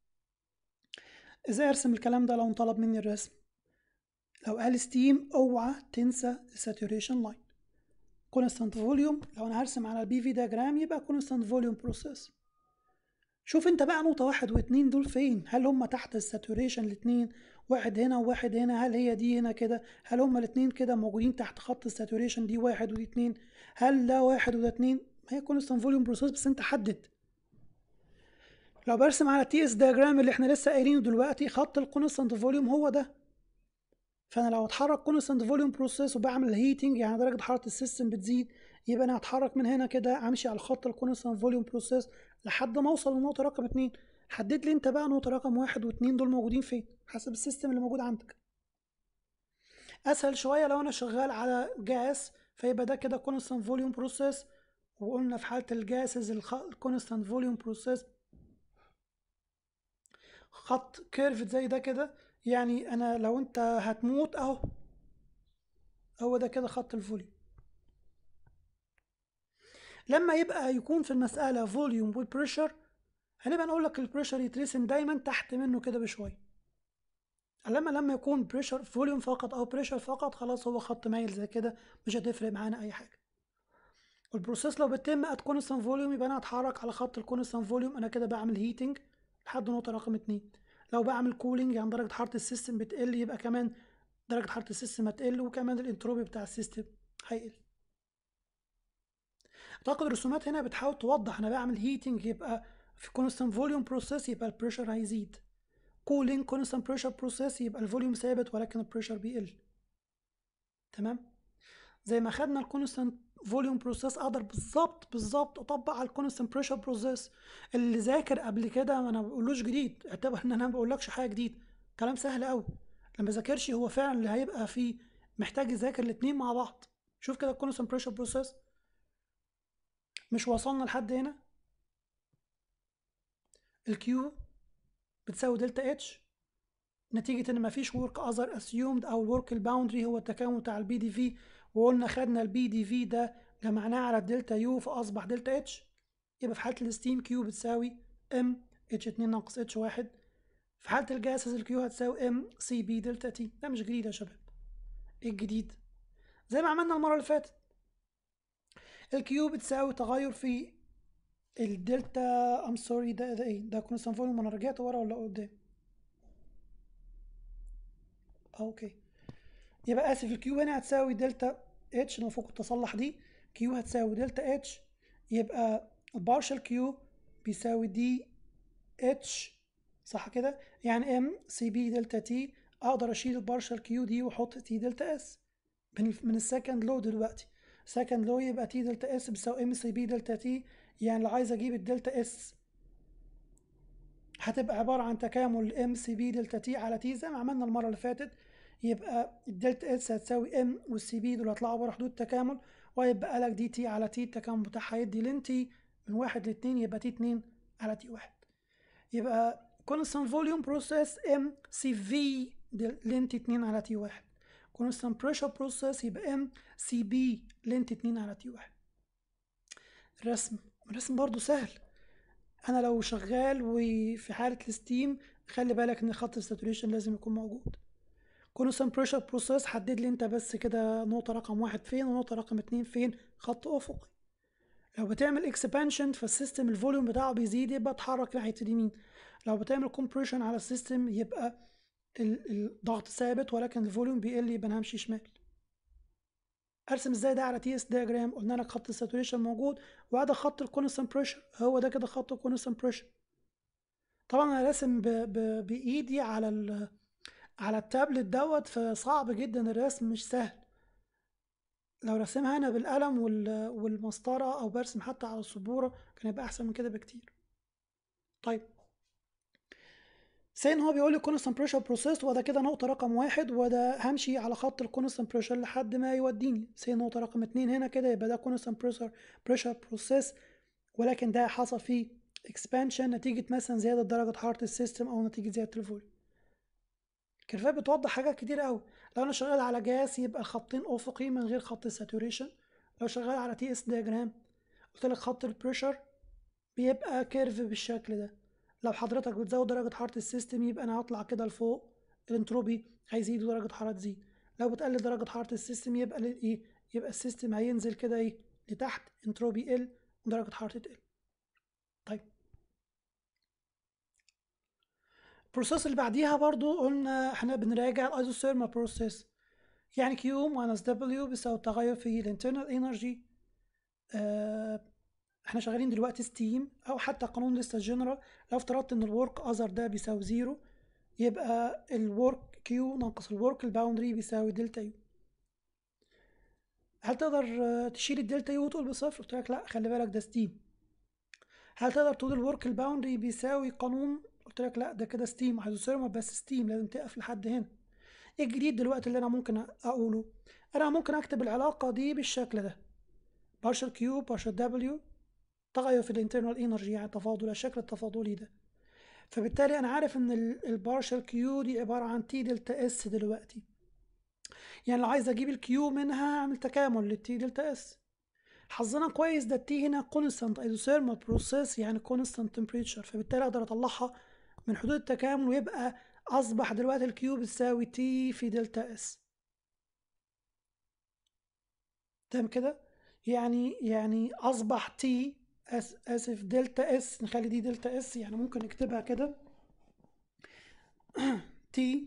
ازاي ارسم الكلام ده لو انطلب مني الرسم لو قال ستيم اوعى تنسى الساتوريشن لاين كونستانت فوليوم لو انا هرسم على البي في دياجرام يبقى كونستانت فوليوم بروسيس شوف انت بقى نقطة واحد واتنين دول فين هل هم تحت الساتوريشن الاتنين واحد هنا وواحد هنا هل هي دي هنا كده هل هما الاتنين كده موجودين تحت خط الساتوريشن دي واحد ودي اتنين هل ده واحد وده اتنين ما هي كونستانت فوليوم بروسيس بس انت حدد لو برسم على التي اس دياجرام اللي احنا لسه قايلينه دلوقتي خط الكونستانت فوليوم هو ده فانا لو اتحرك كونستانت فوليوم بروسيس وبعمل هيتنج يعني درجه حراره السيستم بتزيد يبقى انا هتحرك من هنا كده امشي على الخط الكونستانت فوليوم بروسيس لحد ما اوصل للنقطه رقم اتنين حدد لي انت بقى نقطه رقم واحد واتنين دول موجودين فين حسب السيستم اللي موجود عندك اسهل شويه لو انا شغال على جاس فيبقى ده كده كونستانت فوليوم بروسيس وقلنا في حاله الجاسز الكونستانت فوليوم بروسيس خط كيرف زي ده كده يعني انا لو انت هتموت اهو هو ده كده خط الفوليوم لما يبقى يكون في المسألة فوليوم والبريشر هنبقى نقول لك البريشر يترسم دايما تحت منه كده بشوية لما لما يكون بريشر فوليوم فقط او بريشر فقط خلاص هو خط مايل زي كده مش هتفرق معانا اي حاجة والبروسيس لو بتتم ات كونستانت فوليوم يبقى انا هتحرك على خط الكونستانت فوليوم انا كده بعمل هيتنج لحد نقطة رقم اتنين لو بعمل كولينج يعني درجة حرارة السيستم بتقل يبقى كمان درجة حرارة السيستم هتقل وكمان الانتروبي بتاع السيستم هيقل اعتقد الرسومات هنا بتحاول توضح انا بعمل هيتنج يبقى في كونستانت فوليوم بروسيس يبقى البريشر هيزيد كولينج كونستانت بريشر بروسيس يبقى الفوليوم ثابت ولكن البريشر بيقل تمام زي ما خدنا الكونستانت فوليوم بروسيس اقدر بالظبط بالظبط اطبق على الكونستانت بريشر بروسيس اللي ذاكر قبل كده ما انا بقولوش جديد اعتبر ان انا ما بقولكش حاجه جديد كلام سهل قوي لما ذاكرش هو فعلا اللي هيبقى فيه محتاج يذاكر الاتنين مع بعض شوف كده الكونستانت بريشر بروسيس مش وصلنا لحد هنا الكيو بتساوي دلتا اتش نتيجة ان مفيش ورك اذر اسيومد او الورك الباوندري هو التكامل بتاع البي دي في وقلنا خدنا البي دي في ده جمعناه على الدلتا يو فاصبح دلتا اتش يبقى في حالة الستيم كيو بتساوي ام اتش اتنين ناقص اتش واحد في حالة الجاسز الكيو هتساوي ام سي بي دلتا تي ده مش جديد يا شباب ايه الجديد زي ما عملنا المرة اللي فاتت الكيو بتساوي تغير في الدلتا ام سوري ده ده ايه ده كونستانت فوليوم انا رجعت ورا ولا قدام اوكي يبقى اسف الكيو هنا هتساوي دلتا اتش المفروض كنت اصلح دي كيو هتساوي دلتا اتش يبقى البارشل كيو بيساوي دي اتش صح كده يعني ام سي بي دلتا تي اقدر اشيل البارشل كيو دي واحط تي دلتا اس من من السكند لو دلوقتي سكند لو يبقى تي دلتا اس بيساوي ام سي بي دلتا تي يعني لو عايز اجيب الدلتا اس هتبقى عبارة عن تكامل ام سي بي دلتا تي على تي زي ما عملنا المرة اللي فاتت يبقى الدلتا اس هتساوي ام والسي بي دول هيطلعوا بره حدود التكامل ويبقى لك دي تي على تي التكامل بتاعها يدي لين تي من واحد لاتنين يبقى تي اتنين على تي واحد يبقى constant volume process ام سي في لين تي اتنين على تي واحد كونستانت بريشر بروسيس يبقى ام سي بي لينت 2 على تي 1 الرسم الرسم برضو سهل انا لو شغال وفي حاله الستيم خلي بالك ان خط الساتوريشن لازم يكون موجود كونستانت بريشر بروسيس حدد لي انت بس كده نقطه رقم واحد فين ونقطه رقم اتنين فين خط افقي لو بتعمل اكسبانشن فالسيستم الفوليوم بتاعه بيزيد يبقى اتحرك ناحيه اليمين لو بتعمل كومبريشن على السيستم يبقى الضغط ثابت ولكن الفوليوم بيقل يبقى انا همشي شمال ارسم ازاي ده على تي اس دياجرام قلنا لك خط الساتوريشن موجود وهذا خط الكونستانت بريشر هو ده كده خط الكونستانت بريشر طبعا انا راسم ب... ب... بايدي على ال... على التابلت دوت فصعب جدا الرسم مش سهل لو رسمها انا بالقلم وال... والمسطره او برسم حتى على السبوره كان يبقى احسن من كده بكتير طيب سين هو بيقول لي كونستانت بريشر بروسيس وده كده نقطة رقم واحد وده همشي على خط الكونستانت بريشر لحد ما يوديني سين نقطة رقم اتنين هنا كده يبقى ده كونستانت بريشر بريشر بروسيس ولكن ده حصل فيه اكسبانشن نتيجة مثلا زيادة درجة حرارة السيستم أو نتيجة زيادة الفوليوم الكيرفات بتوضح حاجات كتير قوي لو أنا شغال على جاس يبقى الخطين أفقي من غير خط الساتوريشن لو شغال على تي اس دياجرام قلت لك خط البريشر بيبقى كيرف بالشكل ده لو حضرتك بتزود درجة حرارة السيستم يبقى أنا هطلع كده لفوق الانتروبي هيزيد ودرجة حرارة تزيد لو بتقلل درجة حرارة السيستم يبقى ايه يبقى السيستم هينزل كده ايه لتحت انتروبي يقل ودرجة حرارته تقل طيب البروسيس اللي بعديها برضو قلنا احنا بنراجع الايزوثيرمال بروسيس يعني كيو ماينس دبليو بيساوي التغير في الانترنال انرجي آه احنا شغالين دلوقتي ستيم او حتى قانون لسه جنرال لو افترضت ان الورك اذر ده بيساوي زيرو يبقى الورك كيو ناقص الورك الباوندري بيساوي دلتا يو هل تقدر تشيل الدلتا يو وتقول بصفر قلت لك لا خلي بالك ده ستيم هل تقدر تقول الورك الباوندري بيساوي قانون قلت لك لا ده كده ستيم هيدروثيرمال بس ستيم لازم تقف لحد هنا ايه الجديد دلوقتي اللي انا ممكن اقوله انا ممكن اكتب العلاقه دي بالشكل ده بارشل كيو بارشل دبليو تغير في الانترنال انرجي يعني تفاضل الشكل التفاضلي ده فبالتالي انا عارف ان البارشل كيو دي عباره عن تي دلتا اس دلوقتي يعني لو عايز اجيب الكيو منها اعمل تكامل للتي دلتا اس حظنا كويس ده التي هنا كونستانت ايزوثيرمال بروسيس يعني كونستانت تمبريتشر فبالتالي اقدر اطلعها من حدود التكامل ويبقى اصبح دلوقتي الكيو بتساوي تي في دلتا اس تمام كده يعني يعني اصبح تي أس اسف دلتا اس نخلي دي دلتا اس يعني ممكن نكتبها كده تي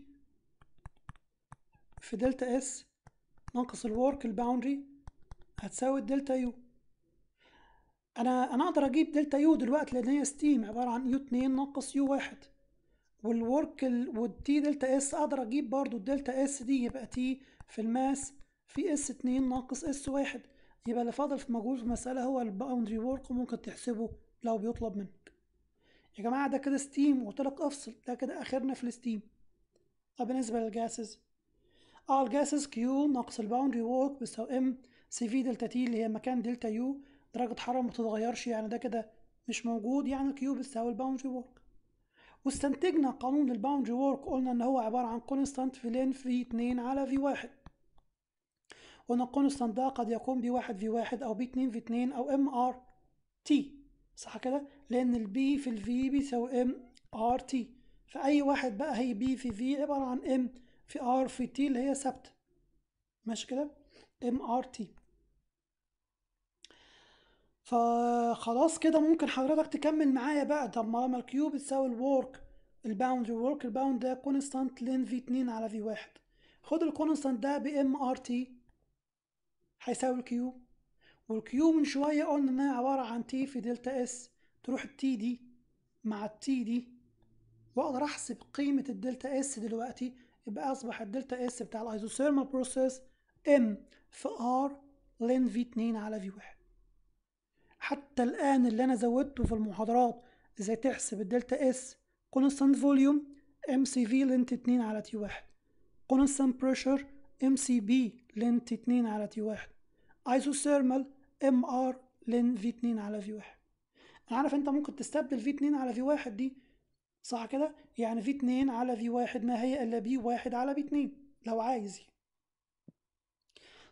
في دلتا اس ناقص الورك الباوندري هتساوي الدلتا يو انا انا اقدر اجيب دلتا يو دلوقتي لان هي ستيم عباره عن يو اتنين ناقص يو واحد والورك ال... والتي دلتا اس اقدر اجيب برضو الدلتا اس دي يبقى تي في الماس في اس اتنين ناقص اس واحد يبقى اللي فاضل في موجود في المسألة هو الباوندري وورك وممكن تحسبه لو بيطلب منك يا جماعة ده كده ستيم وقلت لك افصل ده كده اخرنا في الستيم طب بالنسبة للجاسز اه الجاسز كيو ناقص الباوندري وورك بيساوي ام سي في دلتا تي اللي هي مكان دلتا يو درجة حرارة ما بتتغيرش يعني ده كده مش موجود يعني الكيو بتساوي الباوندري وورك واستنتجنا قانون الباوندري وورك قلنا ان هو عبارة عن كونستانت في لين في اتنين على في واحد قلنا الكونستانت ده قد يكون بي واحد في واحد أو بي اتنين في اتنين أو ام ار تي صح كده؟ لأن البي في الفي بيساوي ام ار تي فأي واحد بقى هي بي في في عبارة عن ام في ار في تي اللي هي ثابتة ماشي كده؟ ام ار تي فخلاص كده ممكن حضرتك تكمل معايا بقى طب ما لما الكيو بتساوي الورك الباوندري ورك الباوند ده كونستانت لين في اتنين على في واحد خد الكونستانت ده بام ار تي هيساوي الكيو والكيو من شوية قلنا انها عبارة عن تي في دلتا اس تروح التي دي مع التي دي واقدر احسب قيمة الدلتا اس دلوقتي يبقى اصبح الدلتا اس بتاع الايزوثيرمال بروسيس ام في ار لين في اتنين على في واحد حتى الان اللي انا زودته في المحاضرات ازاي تحسب الدلتا اس كونستانت فوليوم ام سي في لين اتنين على تي واحد كونستانت بريشر ام سي بي لين تي اتنين على تي واحد ايزوثيرمال ام ار لين في اتنين على في واحد انا عارف انت ممكن تستبدل في اتنين على في واحد دي صح كده يعني في اتنين على في واحد ما هي الا بي واحد على بي اتنين لو عايز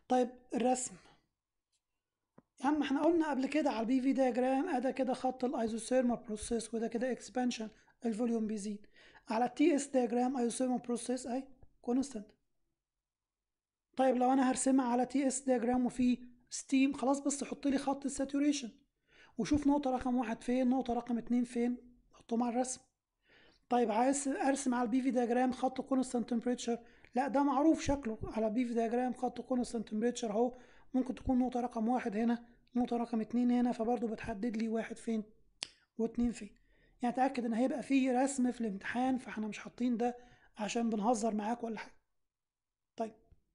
طيب الرسم يا عم احنا قلنا قبل كده على البي في دياجرام ادي كده خط الايزوثيرمال بروسيس وده كده اكسبانشن الفوليوم بيزيد على التي اس دياجرام ايزوثيرمال بروسيس اي كونستانت طيب لو انا هرسمها على تي اس دياجرام وفي ستيم خلاص بس حط لي خط الساتوريشن وشوف نقطة رقم واحد فين نقطة رقم اتنين فين حطهم على الرسم طيب عايز ارسم على البي في دياجرام خط كونستانت تمبريتشر لا ده معروف شكله على بي في دياجرام خط كونستانت تمبريتشر اهو ممكن تكون نقطة رقم واحد هنا نقطة رقم اتنين هنا فبرضه بتحدد لي واحد فين واتنين فين يعني تأكد ان هيبقى فيه رسم في الامتحان فاحنا مش حاطين ده عشان بنهزر معاك ولا حاجة طيب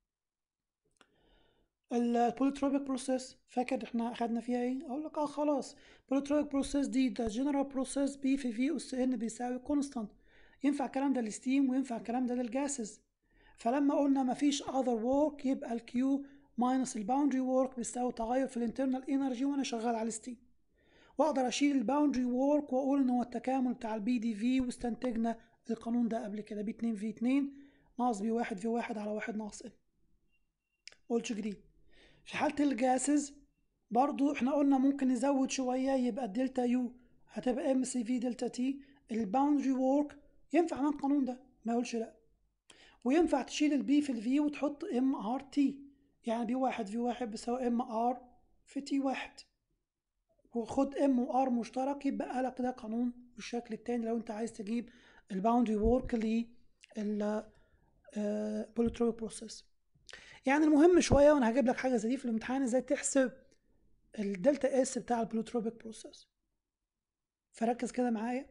البوليتروبيك بروسيس فاكر احنا اخدنا فيها ايه اقول لك اه خلاص بوليتروبيك بروسيس دي ده جنرال بروسيس بي في في اس ان بيساوي كونستانت ينفع الكلام ده للستيم وينفع الكلام ده للجاسز فلما قلنا مفيش other work يبقى الكيو ماينس الباوندري وورك بيساوي تغير في الانترنال انرجي وانا شغال على الستيم واقدر اشيل الباوندري وورك واقول ان هو التكامل بتاع البي دي في واستنتجنا القانون ده قبل كده بي 2 في 2 ناقص بي 1 في 1 على 1 ناقص ان قلتش جديد في حالة الجاسز برضو احنا قلنا ممكن نزود شوية يبقى الدلتا يو هتبقى ام سي في دلتا تي الباوندري وورك ينفع من القانون ده ما يقولش لا وينفع تشيل البي في الفي وتحط ام ار تي يعني بي واحد في واحد بيساوي ام ار في تي واحد وخد ام وار مشترك يبقى لك ده قانون بالشكل التاني لو انت عايز تجيب الباوندري وورك لل بوليتروبيك بروسيس يعني المهم شويه وانا هجيب لك حاجه زي دي في الامتحان ازاي تحسب الدلتا اس بتاع البلوتروبيك بروسيس فركز كده معايا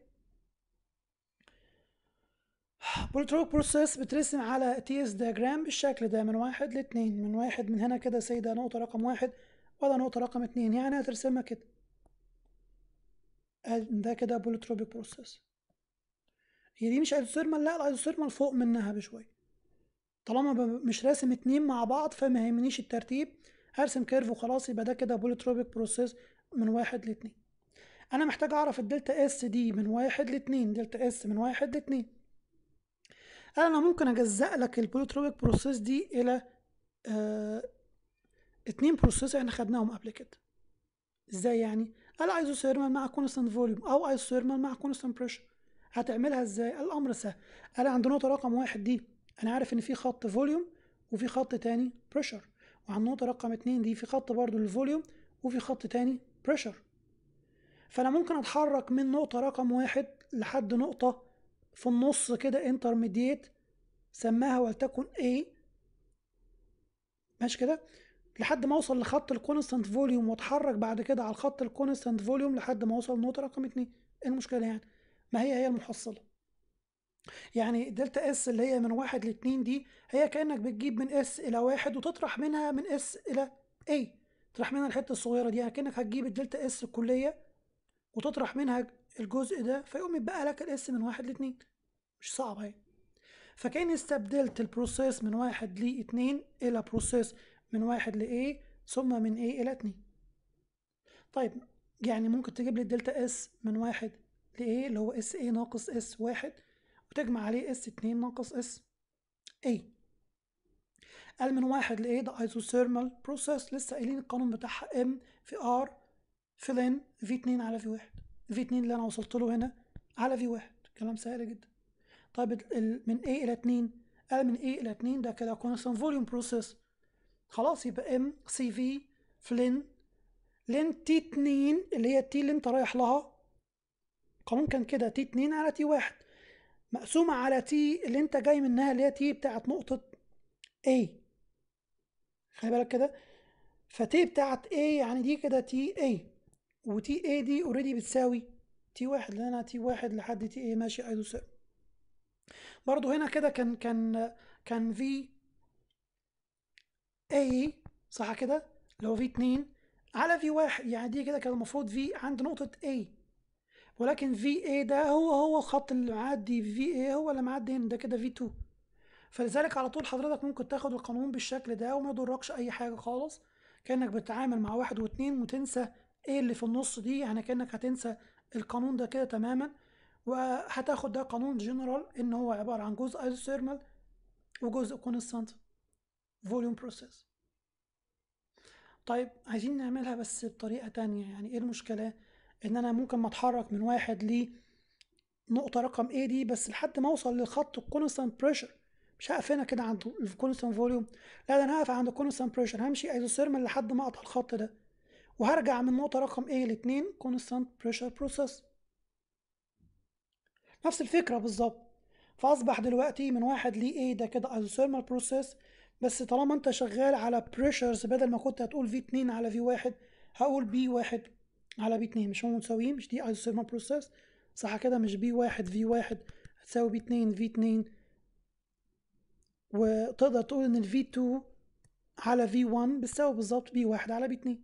بوليتروبيك بروسيس بترسم على تي اس دياجرام بالشكل ده من واحد لاتنين من واحد من هنا كده سي ده نقطة رقم واحد وده نقطة رقم اتنين يعني هترسمها كده ده كده بوليتروبيك بروسيس هي دي مش ايزوثيرمال لا الايزوثيرمال فوق منها بشوية طالما مش راسم اتنين مع بعض فما يهمنيش الترتيب هرسم كيرف وخلاص يبقى ده كده بوليتروبيك بروسيس من واحد لاتنين انا محتاج اعرف الدلتا اس دي من واحد لاتنين دلتا اس من واحد لاتنين انا ممكن اجزأ لك البوليتروبيك بروسيس دي الى آه اتنين بروسيس احنا خدناهم قبل كده ازاي يعني الايزوثيرمال مع كونستانت فوليوم او ايزوثيرمال مع كونستانت بريشر هتعملها ازاي الامر سهل انا عند نقطه رقم واحد دي انا عارف ان في خط فوليوم وفي خط تاني بريشر وعند نقطه رقم اتنين دي في خط برضو للفوليوم وفي خط تاني بريشر فانا ممكن اتحرك من نقطه رقم واحد لحد نقطه في النص كده انترميديت سماها ولتكن A ماشي كده لحد ما اوصل لخط الكونستانت فوليوم واتحرك بعد كده على الخط الكونستانت فوليوم لحد ما اوصل لنقطه رقم اتنين ايه المشكله يعني ما هي هي المحصله يعني دلتا اس اللي هي من واحد لاتنين دي هي كانك بتجيب من اس الى واحد وتطرح منها من اس الى A تطرح منها الحته الصغيره دي يعني كانك هتجيب الدلتا اس الكليه وتطرح منها الجزء ده فيقوم يبقى لك الاس من واحد لاتنين مش صعب اهي فكأني استبدلت البروسيس من واحد لاتنين إلى بروسيس من واحد ل A ثم من A إلى اتنين طيب يعني ممكن تجيب لي الدلتا اس من واحد ل A اللي هو اس A ناقص اس واحد وتجمع عليه اس اتنين ناقص اس A قال من واحد ل A ده ايزوثيرمال بروسيس لسه قايلين القانون بتاعها M في R في لن في اتنين على في واحد في اتنين اللي انا وصلت له هنا على في واحد كلام سهل جدا طيب من A إلى اتنين قال من A إلى اتنين ده كده كونستانت فوليوم بروسيس خلاص يبقى ام سي في فلين لين تي اتنين اللي هي التي اللي انت رايح لها القانون كان كده تي اتنين على تي واحد مقسومة على تي اللي انت جاي منها اللي هي تي بتاعت نقطة A خلي بالك كده فتي بتاعت A يعني دي كده تي A وتي A دي اوريدي بتساوي تي واحد لان انا تي واحد لحد تي A ماشي ايزوثيرم برضو هنا كده كان كان كان في A صح كده لو في اتنين على في واحد يعني دي كده كان المفروض في عند نقطة A ولكن في A ده هو هو الخط اللي معدي في A هو اللي معدي هنا ده كده في 2 فلذلك على طول حضرتك ممكن تاخد القانون بالشكل ده وما يضركش أي حاجة خالص كأنك بتتعامل مع واحد واتنين وتنسى A اللي في النص دي يعني كأنك هتنسى القانون ده كده تماما وهتاخد ده قانون جنرال ان هو عبارة عن جزء ايزوثيرمال وجزء كونستانت فوليوم بروسيس طيب عايزين نعملها بس بطريقة تانية يعني ايه المشكلة ان انا ممكن ما اتحرك من واحد ل نقطة رقم A دي بس لحد ما اوصل للخط الكونستانت بريشر مش هقف هنا كده عند الكونستانت فوليوم لا ده انا هقف عند الكونستانت بريشر همشي ايزوثيرمال لحد ما اقطع الخط ده وهرجع من نقطة رقم A لاتنين كونستانت بريشر بروسيس نفس الفكرة بالظبط فأصبح دلوقتي من واحد ل A ده كده ايزوثيرمال بروسيس بس طالما انت شغال على بريشرز بدل ما كنت هتقول في 2 على في 1 هقول بي 1 على بي 2 مش هم متساويين مش دي ايزوثيرمال بروسيس صح كده مش بي 1 في 1 هتساوي بي 2 في 2 وتقدر تقول ان الفي 2 على في 1 بتساوي بالظبط بي 1 على بي 2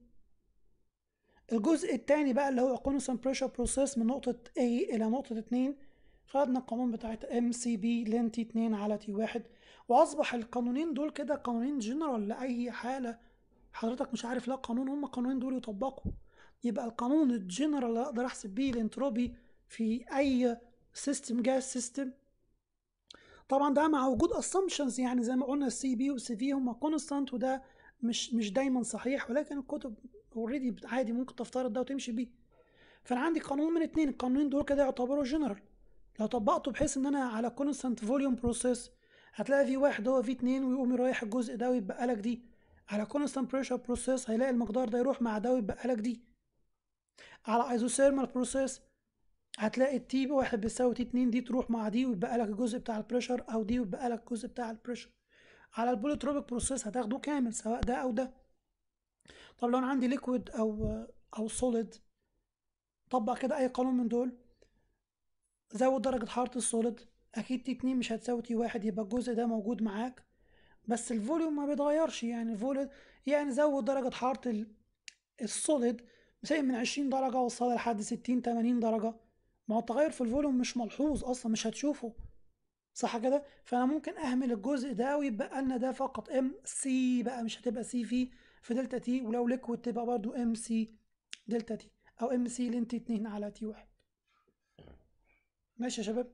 الجزء الثاني بقى اللي هو constant pressure process من نقطة A إلى نقطة 2 خدنا القانون بتاعت ام سي بي لين تي 2 على تي 1 واصبح القانونين دول كده قانونين جنرال لاي حاله حضرتك مش عارف لا قانون هم القانونين دول يطبقوا يبقى القانون الجنرال اللي اقدر احسب بيه الانتروبي في اي سيستم جاز سيستم طبعا ده مع وجود اسامبشنز يعني زي ما قلنا السي بي والسي في هم كونستانت وده مش مش دايما صحيح ولكن الكتب اوريدي عادي ممكن تفترض ده وتمشي بيه فانا عندي قانون من اتنين القانونين دول كده يعتبروا جنرال لو طبقته بحيث ان انا على كونستانت فوليوم بروسيس هتلاقي في واحد هو في اتنين ويقوم رايح الجزء ده ويبقى لك دي على كونستانت بريشر بروسيس هيلاقي المقدار ده يروح مع ده ويبقى لك دي على ايزوثيرمال بروسيس هتلاقي التي واحد بيساوي تي اتنين دي تروح مع دي ويبقى لك الجزء بتاع البريشر او دي ويبقى لك الجزء بتاع البريشر على البوليتروبيك بروسيس هتاخده كامل سواء ده او ده طب لو انا عندي ليكويد او او سوليد طبق كده اي قانون من دول زود درجة حرارة السوليد أكيد تي اتنين مش هتساوي تي واحد يبقى الجزء ده موجود معاك بس الفوليوم ما بيتغيرش يعني الفوليوم يعني زود درجة حرارة السوليد مثلا من عشرين درجة وصلها لحد ستين تمانين درجة ما هو التغير في الفوليوم مش ملحوظ أصلا مش هتشوفه صح كده فأنا ممكن أهمل الجزء ده ويبقى لنا ده فقط ام سي بقى مش هتبقى سي في في دلتا تي ولو ليكويد تبقى برضو ام سي دلتا تي أو ام سي لين تي اتنين على تي واحد ماشي يا شباب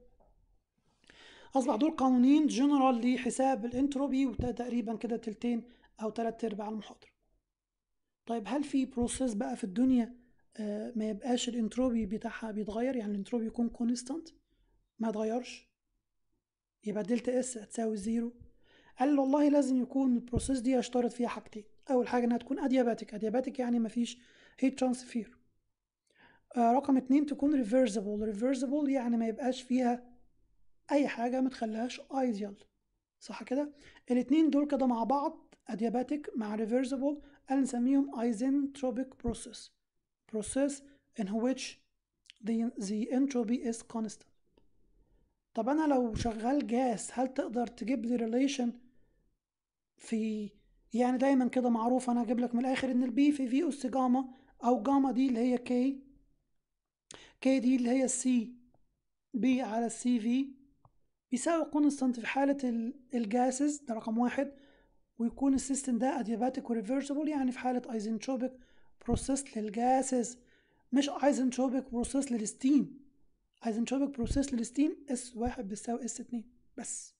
اصبح دول قانونين جنرال لحساب الانتروبي وده تقريبا كده تلتين او تلات ارباع المحاضرة طيب هل في بروسيس بقى في الدنيا آه ما يبقاش الانتروبي بتاعها بيتغير يعني الانتروبي يكون كونستانت ما يتغيرش يبقى دلتا اس هتساوي زيرو قال له والله لازم يكون البروسيس دي اشترط فيها حاجتين اول حاجه انها تكون ادياباتيك ادياباتيك يعني مفيش هيت ترانسفير آه رقم اتنين تكون ريفرسبل ريفرسبل يعني ما يبقاش فيها اي حاجه ما تخليهاش ايديال صح كده الاتنين دول كده مع بعض ادياباتيك مع ريفرسبل نسميهم ايزنتروبيك بروسيس process in which the, the entropy is constant طب انا لو شغال جاس هل تقدر تجيب لي ريليشن في يعني دايما كده معروف انا اجيب لك من الاخر ان البي في في اس جاما او جاما دي اللي هي كي كي دي اللي هي السي بي على السي في بيساوي كونستانت في حالة الجاسز ده رقم واحد ويكون السيستم ده ادياباتيك وريفرسبل يعني في حالة ايزنتروبيك بروسيس للجاسز مش ايزنتروبيك بروسيس للستيم ايزنتروبيك بروسيس للستيم اس واحد بيساوي اس اتنين بس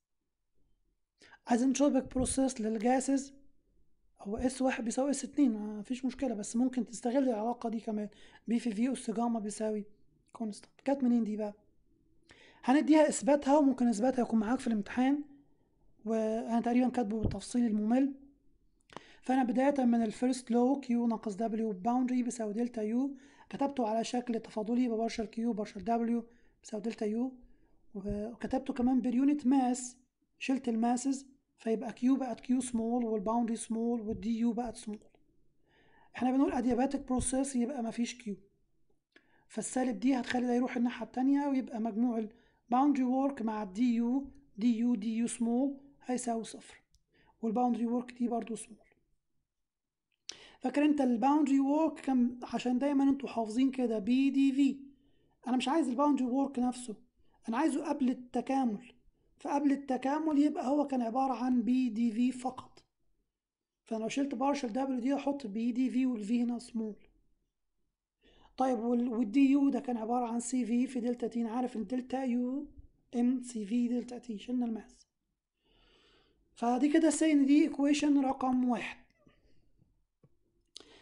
ايزنتروبيك بروسيس للجاسز هو اس واحد بيساوي اس اتنين مفيش مشكلة بس ممكن تستغل العلاقة دي كمان بي في في اس جاما بيساوي كونستانت جت منين دي بقى هنديها اثباتها وممكن اثباتها يكون معاك في الامتحان وانا تقريبا كاتبه بالتفصيل الممل فانا بداية من الفيرست لو كيو ناقص دبليو باوندري بيساوي دلتا يو كتبته على شكل تفاضلي ببارشل كيو بارشل دبليو بيساوي دلتا يو وكتبته كمان باليونت ماس شلت الماسز فيبقى كيو بقت كيو سمول والباوندري سمول والدي يو بقت سمول احنا بنقول ادياباتيك بروسيس يبقى مفيش كيو فالسالب دي هتخلي ده يروح الناحية التانية ويبقى مجموع الباوندري وورك مع الدي يو دي يو دي يو سمول هيساوي صفر والباوندري وورك دي برضو سمول فاكر انت الباوندري وورك كان عشان دايما انتوا حافظين كده بي دي في انا مش عايز الباوندري وورك نفسه انا عايزه قبل التكامل فقبل التكامل يبقى هو كان عبارة عن بي دي في فقط فانا لو شلت بارشل دبليو دي احط بي دي في والفي هنا سمول طيب والدي يو ده كان عبارة عن سي في في دلتا تي عارف ان دلتا يو ام سي في دلتا تي شلنا الماس فدي كده سين دي ايكويشن رقم واحد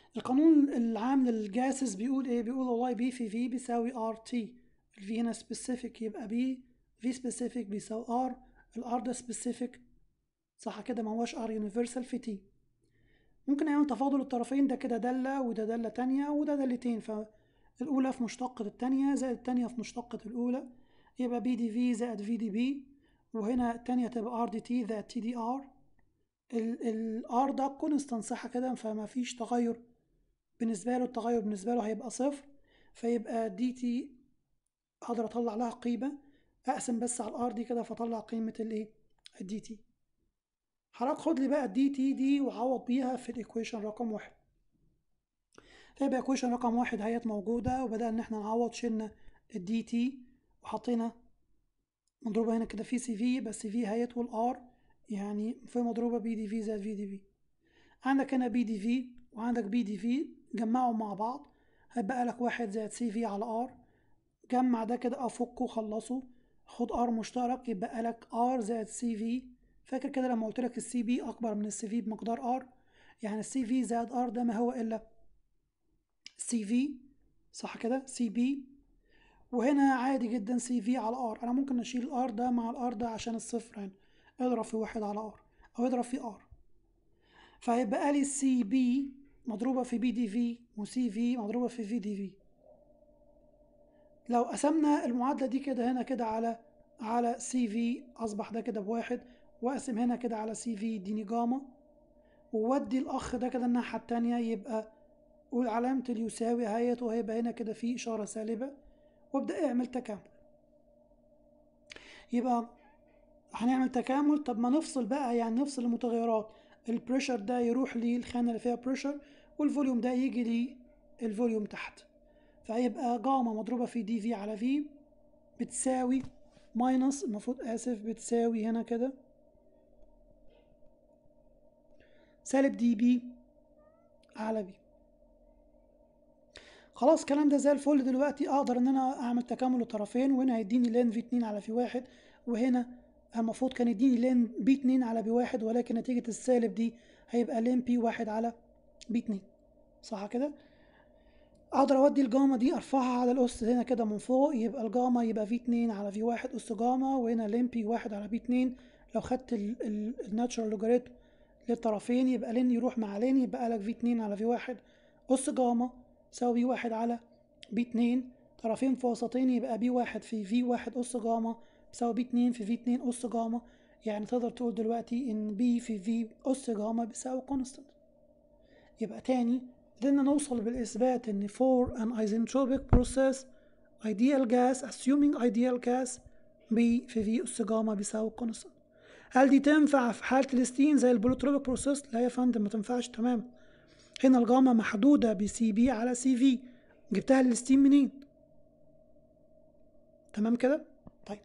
القانون العام للجاسز بيقول ايه بيقول والله بي في في بيساوي ار تي الفي هنا سبيسيفيك يبقى بي في سبيسيفيك بيساوي ار الار ده سبيسيفيك صح كده ما هوش ار يونيفرسال في تي ممكن نعمل تفاضل الطرفين ده كده دالة وده دالة تانية وده دالتين فالأولى في مشتقة التانية زائد التانية في مشتقة الأولى يبقى بي دي في زائد في دي بي وهنا التانية تبقى ار دي تي زائد تي دي ار الار ده كونستانت صح كده فما فيش تغير بالنسبة له التغير بالنسبة له هيبقى صفر فيبقى دي تي اقدر اطلع لها قيمة اقسم بس على الار دي كده فاطلع قيمة الايه الدي تي حضرتك خد لي بقى الدي تي دي وعوض بيها في الايكويشن رقم واحد فيبقى ايكويشن رقم واحد هيت موجودة وبدأنا ان احنا نعوض شلنا الدي تي وحطينا مضروبة هنا كده في سي في بس في هيت والار يعني في مضروبة بي دي في زائد في دي في عندك هنا بي دي في وعندك بي دي في جمعهم مع بعض هيبقى لك واحد زائد سي في على ار جمع ده كده افكه خلصه خد ار مشترك يبقى لك ار زائد سي في فاكر كده لما قلت لك السي بي اكبر من السي في بمقدار ار يعني السي في زائد ار ده ما هو الا سي في صح كده سي بي وهنا عادي جدا سي في على ار انا ممكن اشيل الار ده مع الار ده عشان الصفر هنا اضرب في واحد على ار او اضرب في ار فهيبقى لي سي بي مضروبة في بي دي في وسي في مضروبة في في دي في لو قسمنا المعادلة دي كده هنا كده على على سي في أصبح ده كده بواحد وأقسم هنا كده على سي في يديني جاما وودي الأخ ده كده الناحية التانية يبقى قول علامة اليساوي اهيت وهيبقى هنا كده في إشارة سالبة وابدأ اعمل تكامل يبقى هنعمل تكامل طب ما نفصل بقى يعني نفصل المتغيرات البريشر ده يروح للخانة اللي فيها بريشر والفوليوم ده يجي للفوليوم تحت فهيبقى جاما مضروبة في دي في على في بتساوي ماينس المفروض آسف بتساوي هنا كده سالب دي بي على بي خلاص الكلام ده زي الفل دلوقتي اقدر ان انا اعمل تكامل الطرفين وهنا هيديني لين في اتنين على في واحد وهنا المفروض كان يديني لين بي اتنين على بي واحد ولكن نتيجة السالب دي هيبقى لين بي واحد على بي اتنين صح كده اقدر اودي الجاما دي ارفعها على الاس هنا كده من فوق يبقى الجاما يبقى في اتنين على في واحد اس جاما وهنا لين بي واحد على بي اتنين لو خدت الناتشرال لوجاريتم للطرفين يبقى لين يروح مع لين يبقى لك في اتنين على في واحد اس جاما يساوي بي واحد على بي اتنين طرفين في وسطين يبقى بي واحد في في واحد أس جاما بيساوي بي اتنين في في اتنين أس جاما يعني تقدر تقول دلوقتي إن بي في في أس جاما بيساوي كونستانت يبقى تاني قدرنا نوصل بالإثبات إن for an isentropic process ideal gas assuming ideal gas B في في أس جاما بيساوي كونستانت هل دي تنفع في حالة الستيم زي البولوتروبيك بروسيس؟ لا يا فندم ما تنفعش تماما هنا الجاما محدودة بسي بي على سي في جبتها للستيم منين؟ تمام كده؟ طيب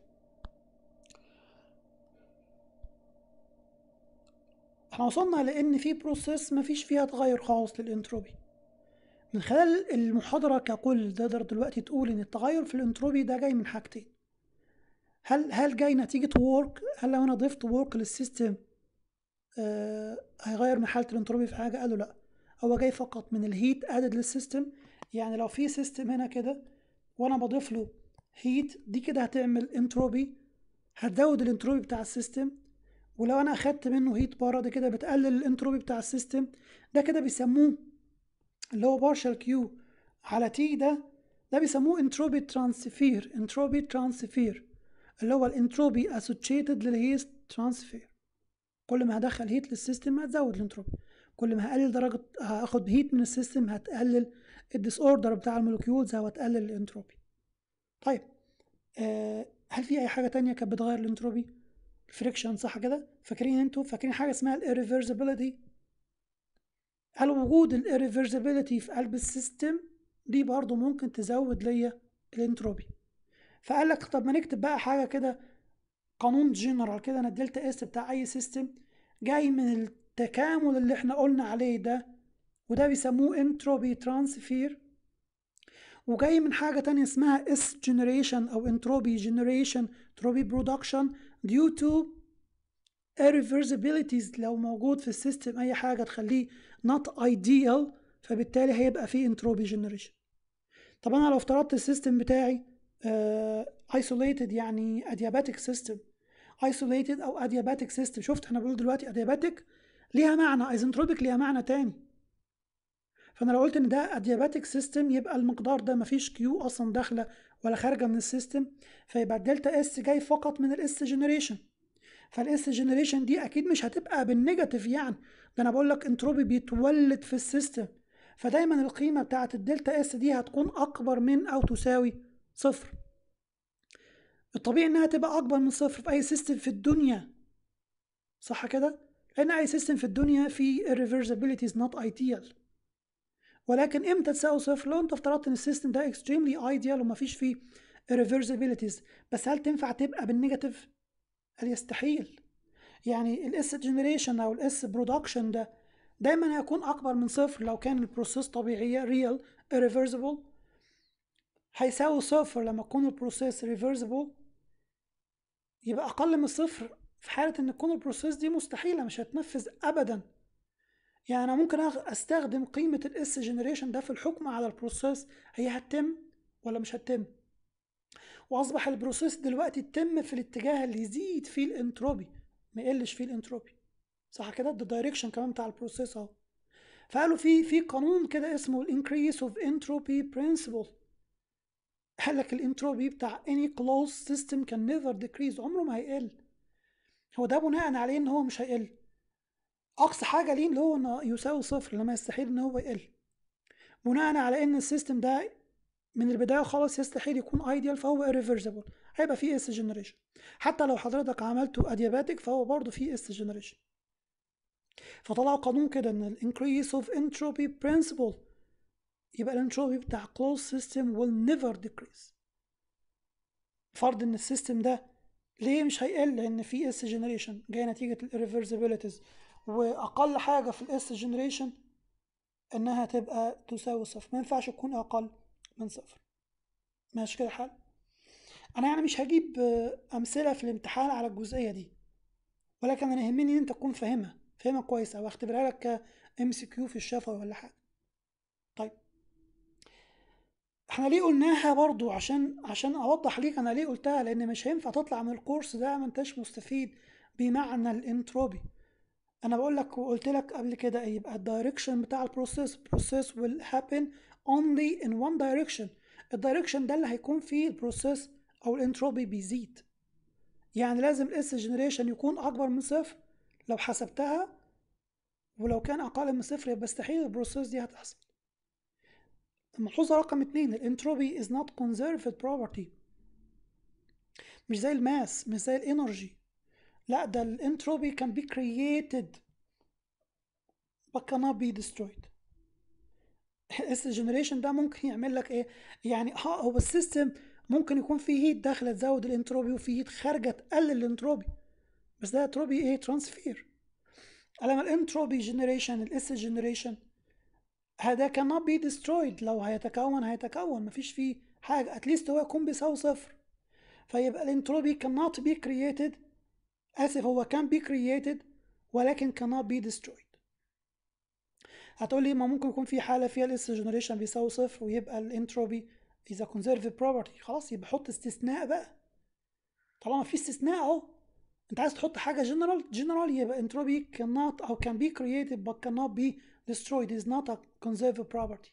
احنا وصلنا لان في بروسيس مفيش فيها تغير خالص للانتروبي من خلال المحاضرة ككل تقدر دلوقتي تقول ان التغير في الانتروبي ده جاي من حاجتين هل هل جاي نتيجة وورك هل لو انا ضفت وورك للسيستم آه هيغير من حالة الانتروبي في حاجة قالوا لا هو جاي فقط من الهيت ادد للسيستم يعني لو في سيستم هنا كده وانا بضيف له هيت دي كده هتعمل انتروبي هتزود الانتروبي بتاع السيستم ولو انا اخدت منه هيت بره ده كده بتقلل الانتروبي بتاع السيستم ده كده بيسموه اللي هو بارشال كيو على تي ده ده بيسموه انتروبي ترانسفير انتروبي ترانسفير اللي هو الانتروبي اسوشيتد للهيت ترانسفير كل ما هدخل هيت للسيستم هتزود الانتروبي كل ما هقلل درجة هاخد هيت من السيستم هتقلل الديس اوردر بتاع المولكيولز او هتقلل الانتروبي طيب آه هل في اي حاجة تانية كانت بتغير الانتروبي الفريكشن صح كده فاكرين انتوا فاكرين حاجة اسمها الاريفرسبيليتي هل وجود الاريفرسبيليتي في قلب السيستم دي برضو ممكن تزود ليا الانتروبي فقال لك طب ما نكتب بقى حاجة كده قانون جنرال كده انا الدلتا اس بتاع اي سيستم جاي من التكامل اللي احنا قلنا عليه ده وده بيسموه انتروبي ترانسفير وجاي من حاجة تانية اسمها اس جنريشن او انتروبي جنريشن انتروبي برودكشن due to irreversibilities لو موجود في السيستم اي حاجة تخليه not ideal فبالتالي هيبقى فيه انتروبي جنريشن طب انا لو افترضت السيستم بتاعي ايسوليتد uh, يعني ادياباتيك سيستم ايسوليتد او ادياباتيك سيستم شفت احنا بنقول دلوقتي ادياباتيك ليها معنى ايزنتروبيك ليها معنى تاني فانا لو قلت ان ده ادياباتيك سيستم يبقى المقدار ده مفيش كيو اصلا داخله ولا خارجه من السيستم فيبقى الدلتا اس جاي فقط من الاس جنريشن فالاس جنريشن دي اكيد مش هتبقى بالنيجاتيف يعني ده انا بقول لك انتروبي بيتولد في السيستم فدايما القيمه بتاعه الدلتا اس دي هتكون اكبر من او تساوي صفر الطبيعي انها تبقى اكبر من صفر في اي سيستم في الدنيا صح كده لان اي سيستم في الدنيا فيه irreversibility is not ideal ولكن امتى تساوي صفر لو انت افترضت ان السيستم ده extremely ideal ومفيش فيه irreversibilities بس هل تنفع تبقى بالنيجاتيف هل يستحيل يعني الاس جنريشن او الاس برودكشن ده دايما هيكون اكبر من صفر لو كان البروسيس طبيعيه ريال irreversible هيساوي صفر لما تكون البروسيس reversible يبقى اقل من صفر في حاله ان تكون البروسيس دي مستحيله مش هتنفذ ابدا يعني انا ممكن استخدم قيمه الاس جنريشن ده في الحكم على البروسيس هي هتتم ولا مش هتتم واصبح البروسيس دلوقتي تتم في الاتجاه اللي يزيد فيه الانتروبي ما يقلش فيه الانتروبي صح كده ده الدايركشن كمان بتاع البروسيس اهو فقالوا في في قانون كده اسمه الانكريس اوف انتروبي برنسبل قال لك الانتروبي بتاع any closed system can never decrease عمره ما هيقل هو ده بناء عليه ان هو مش هيقل اقصى حاجه ليه اللي هو انه يساوي صفر لما يستحيل ان هو يقل بناء على ان السيستم ده من البدايه خالص يستحيل يكون ايديال فهو irreversible هيبقى فيه اس جنريشن حتى لو حضرتك عملته ادياباتيك فهو برضه فيه اس جنريشن فطلعوا قانون كده ان الانكريس اوف entropy principle يبقى الانتروبي بتاع closed system will never decrease فرض ان السيستم ده ليه مش هيقل لان في اس جنريشن جاي نتيجه الريفرسبيليتيز واقل حاجه في الاس جنريشن انها تبقى تساوي صفر ما ينفعش تكون اقل من صفر ماشي كده حل انا يعني مش هجيب امثله في الامتحان على الجزئيه دي ولكن انا يهمني ان انت تكون فاهمها فاهمها كويس او اختبرها لك ك ام سي كيو في الشفوي ولا حاجه طيب احنا ليه قلناها برضو عشان عشان اوضح ليك انا ليه قلتها لان مش هينفع تطلع من الكورس ده ما انتش مستفيد بمعنى الانتروبي انا بقول لك وقلت لك قبل كده يبقى الدايركشن بتاع البروسيس process will happen only in one direction الدايركشن ده اللي هيكون فيه البروسيس او الانتروبي بيزيد يعني لازم الاس جنريشن يكون اكبر من صفر لو حسبتها ولو كان اقل من صفر يبقى استحيل البروسيس دي هتحصل الملحوظة رقم اتنين الانتروبي is not conserved property مش زي الماس مش زي الانرجي لا ده الانتروبي can be created but cannot be destroyed اس جنريشن ده ممكن يعمل لك ايه يعني ها هو السيستم ممكن يكون فيه هيت داخله تزود الانتروبي وفيه هيت خارجه تقلل الانتروبي بس ده انتروبي ايه ترانسفير لما الانتروبي جنريشن الاس جنريشن هذا cannot be destroyed لو هيتكون هيتكون مفيش فيه حاجة اتليست هو يكون بيساوي صفر فيبقى الانتروبي cannot be created آسف هو can be created ولكن cannot be destroyed هتقولي ما ممكن يكون في حالة فيها الاس جنريشن بيساوي صفر ويبقى الانتروبي is a conserved property خلاص يبقى حط استثناء بقى طالما في استثناء اهو انت عايز تحط حاجة جنرال جنرال يبقى انتروبي cannot او can be created but cannot be destroyed is not a conserved property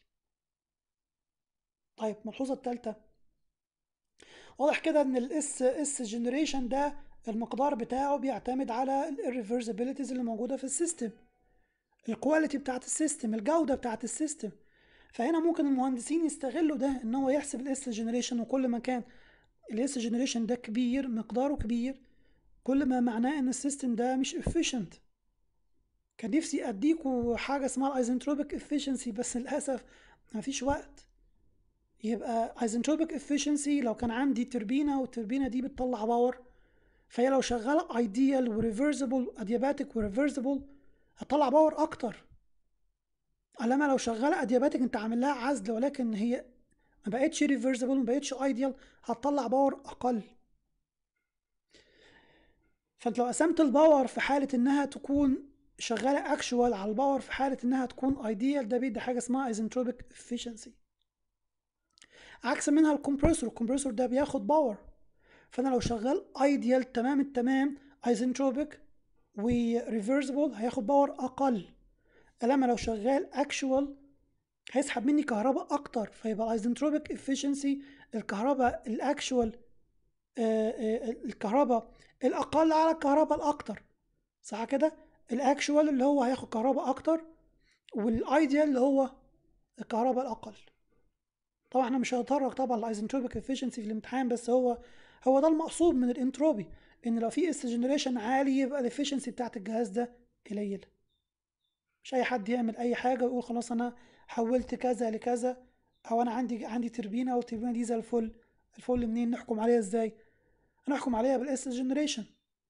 طيب الملحوظة الثالثة واضح كده ان الاس اس جنريشن ده المقدار بتاعه بيعتمد على الريفرسبيليتيز اللي موجودة في السيستم الكواليتي بتاعت السيستم الجودة بتاعت السيستم فهنا ممكن المهندسين يستغلوا ده ان هو يحسب الاس جنريشن وكل ما كان الاس جنريشن ده كبير مقداره كبير كل ما معناه ان السيستم ده مش efficient كان نفسي اديكوا حاجه اسمها الايزنتروبيك افيشنسي بس للاسف مفيش وقت يبقى ايزنتروبيك افيشنسي لو كان عندي تربينه والتربينه دي بتطلع باور فهي لو شغاله ايديال وريفرسبل ادياباتيك وريفرسبل هتطلع باور اكتر انما لو شغاله ادياباتيك انت عامل لها عزل ولكن هي ما بقتش ريفرسبل ما بقتش ايديال هتطلع باور اقل فانت لو قسمت الباور في حاله انها تكون شغاله اكشوال على الباور في حاله انها تكون ايديال ده بيدي حاجه اسمها ايزنتروبيك افشنسي عكس منها الكمبريسور الكمبريسور ده بياخد باور فانا لو شغال ايديال تمام التمام ايزنتروبيك وريفرسبل هياخد باور اقل انما لو شغال اكشوال هيسحب مني كهرباء اكتر فيبقى الايزنتروبيك افشنسي الكهرباء الاكشوال آه، آه، الكهرباء الاقل على الكهرباء الاكتر صح كده الاكشوال اللي هو هياخد كهرباء اكتر والايديال اللي هو الكهرباء الاقل طبعا احنا مش هنتطرق طبعا لايزنتروبيك افشنسي في الامتحان بس هو هو ده المقصود من الانتروبي ان لو في اس جنريشن عالي يبقى الافشنسي بتاعت الجهاز ده قليله مش اي حد يعمل اي حاجه ويقول خلاص انا حولت كذا لكذا او انا عندي عندي تربينه والتربينه دي زي الفل الفل منين نحكم عليها ازاي هنحكم عليها بالاس جنريشن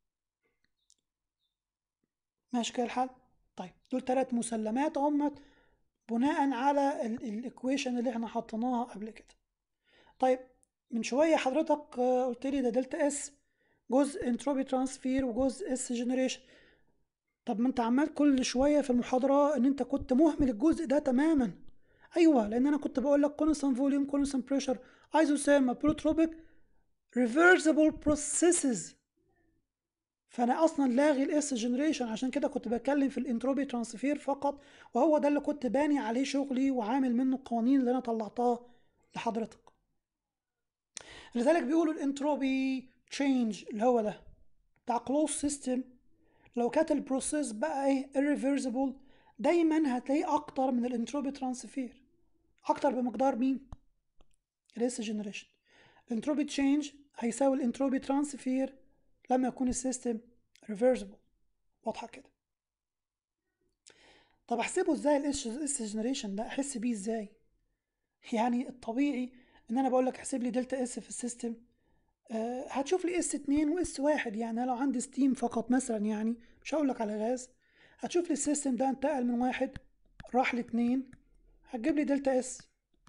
ماشي كده الحال طيب دول ثلاث مسلمات هم بناء على الايكويشن اللي احنا حطيناها قبل كده طيب من شويه حضرتك آه، قلت لي ده دلتا اس جزء انتروبي ترانسفير وجزء اس جنريشن طب ما انت عمال كل شويه في المحاضره ان انت كنت مهمل الجزء ده تماما ايوه لان انا كنت بقول لك كونستانت فوليوم كونستانت بريشر ايزوثيرما بروتروبيك ريفرسبل بروسيسز فانا اصلا لاغي الاس جنريشن عشان كده كنت بتكلم في الانتروبي ترانسفير فقط وهو ده اللي كنت باني عليه شغلي وعامل منه القوانين اللي انا طلعتها لحضرتك لذلك بيقولوا الانتروبي تشينج اللي هو ده بتاع كلوز سيستم لو كانت البروسيس بقى ايه irreversible دايما هتلاقيه اكتر من الانتروبي ترانسفير اكتر بمقدار مين الاس جنريشن الانتروبي تشينج هيساوي الانتروبي ترانسفير لما يكون السيستم ريفرسبل واضحه كده طب احسبه ازاي الاس جنريشن ده احس بيه ازاي يعني الطبيعي ان انا بقول لك احسب لي دلتا اس في السيستم أه هتشوف لي اس 2 واس 1 يعني لو عندي ستيم فقط مثلا يعني مش هقول لك على غاز هتشوف لي السيستم ده انتقل من واحد راح لاتنين هتجيب لي دلتا اس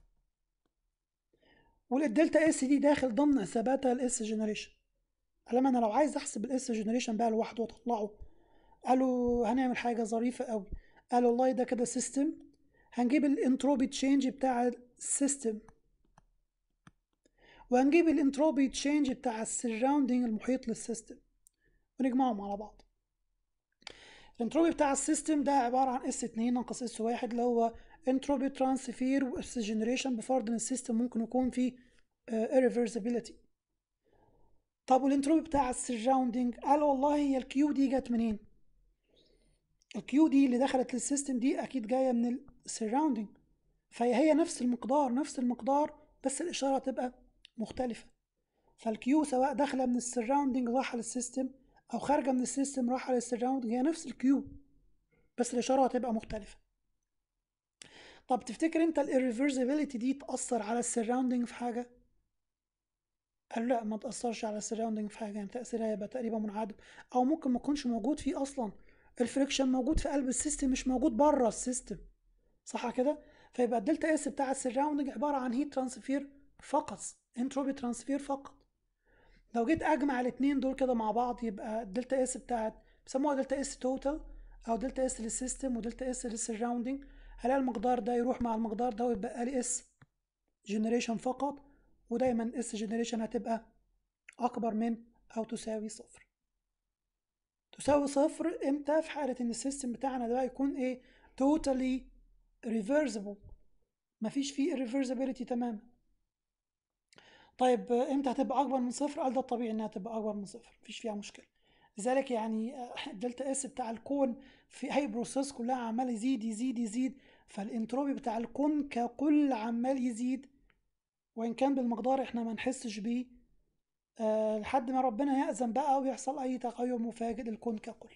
والدلتا اس دي داخل ضمن حساباتها الاس جنريشن لما انا لو عايز احسب الاس جنريشن بقى لوحده واطلعه قالوا هنعمل حاجه ظريفه قوي قالوا والله ده كده سيستم هنجيب الانتروبي تشينج بتاع السيستم وهنجيب الانتروبي تشينج بتاع السراوندينج المحيط للسيستم ونجمعهم على بعض الانتروبي بتاع السيستم ده عبارة عن اس 2 ناقص اس 1 اللي هو انتروبي ترانسفير واس جنريشن بفرض ان السيستم ممكن يكون فيه irreversibility طب والانتروبي بتاع السراوندينج قال والله هي الكيو دي جت منين الكيو دي اللي دخلت للسيستم دي اكيد جايه من السراوندينج فهي هي نفس المقدار نفس المقدار بس الاشاره تبقى مختلفه فالكيو سواء داخله من السراوندينج رايحه للسيستم او خارجه من السيستم رايحه للسراوندينج هي نفس الكيو بس الاشاره هتبقى مختلفه طب تفتكر انت الirreversibility دي تاثر على السراوندينج في حاجه قال لا ما تأثرش على السراوندينج في حاجة يعني تأثيرها هيبقى تقريبا منعدم أو ممكن ما يكونش موجود فيه أصلا الفريكشن موجود في قلب السيستم مش موجود بره السيستم صح كده فيبقى الدلتا اس بتاع السراوندينج عبارة عن هيت ترانسفير فقط انتروبي ترانسفير فقط لو جيت اجمع الاثنين دول كده مع بعض يبقى الدلتا اس بتاعت بيسموها دلتا اس توتال او دلتا اس للسيستم ودلتا اس للسراوندينج هلاقي المقدار ده يروح مع المقدار ده ويبقى لي اس جنريشن فقط ودايما اس جنريشن هتبقى اكبر من او تساوي صفر تساوي صفر امتى في حالة ان السيستم بتاعنا ده يكون ايه totally reversible مفيش فيه irreversibility تماما طيب امتى هتبقى اكبر من صفر قال ده الطبيعي انها تبقى اكبر من صفر مفيش فيها مشكله لذلك يعني الدلتا اس بتاع الكون في اي بروسيس كلها عمال يزيد يزيد يزيد فالانتروبي بتاع الكون ككل عمال يزيد وان كان بالمقدار احنا ما نحسش بيه أه لحد ما ربنا يأذن بقى ويحصل اي تغير مفاجئ للكون ككل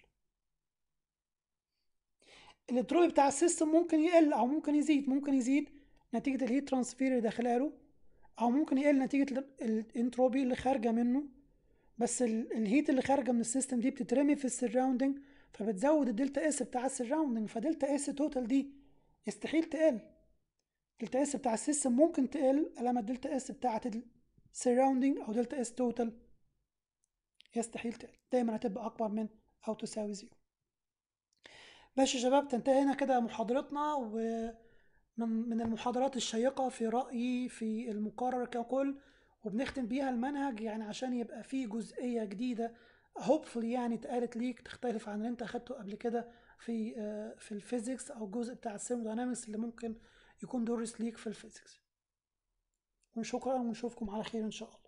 الانتروبي بتاع السيستم ممكن يقل او ممكن يزيد ممكن يزيد نتيجة الهيت ترانسفير اللي داخلها له او ممكن يقل نتيجة الانتروبي اللي خارجة منه بس الهيت اللي خارجة من السيستم دي بتترمي في السراوندينج فبتزود الدلتا اس بتاع السراوندينج فدلتا اس توتال دي يستحيل تقل دلتا اس بتاع السيستم ممكن تقل لما الدلتا اس بتاعت السراوندينج او دلتا اس توتال يستحيل تقل دايما هتبقى اكبر من او تساوي زيرو باش يا شباب تنتهي هنا كده محاضرتنا ومن من المحاضرات الشيقة في رأيي في المقرر ككل وبنختم بيها المنهج يعني عشان يبقى فيه جزئية جديدة hopefully يعني اتقالت ليك تختلف عن اللي انت اخدته قبل كده في في الفيزيكس او الجزء بتاع الثيرموداينامكس اللي ممكن يكون دورس ليك في الفيزيكس وشكرا ونشوفكم على خير ان شاء الله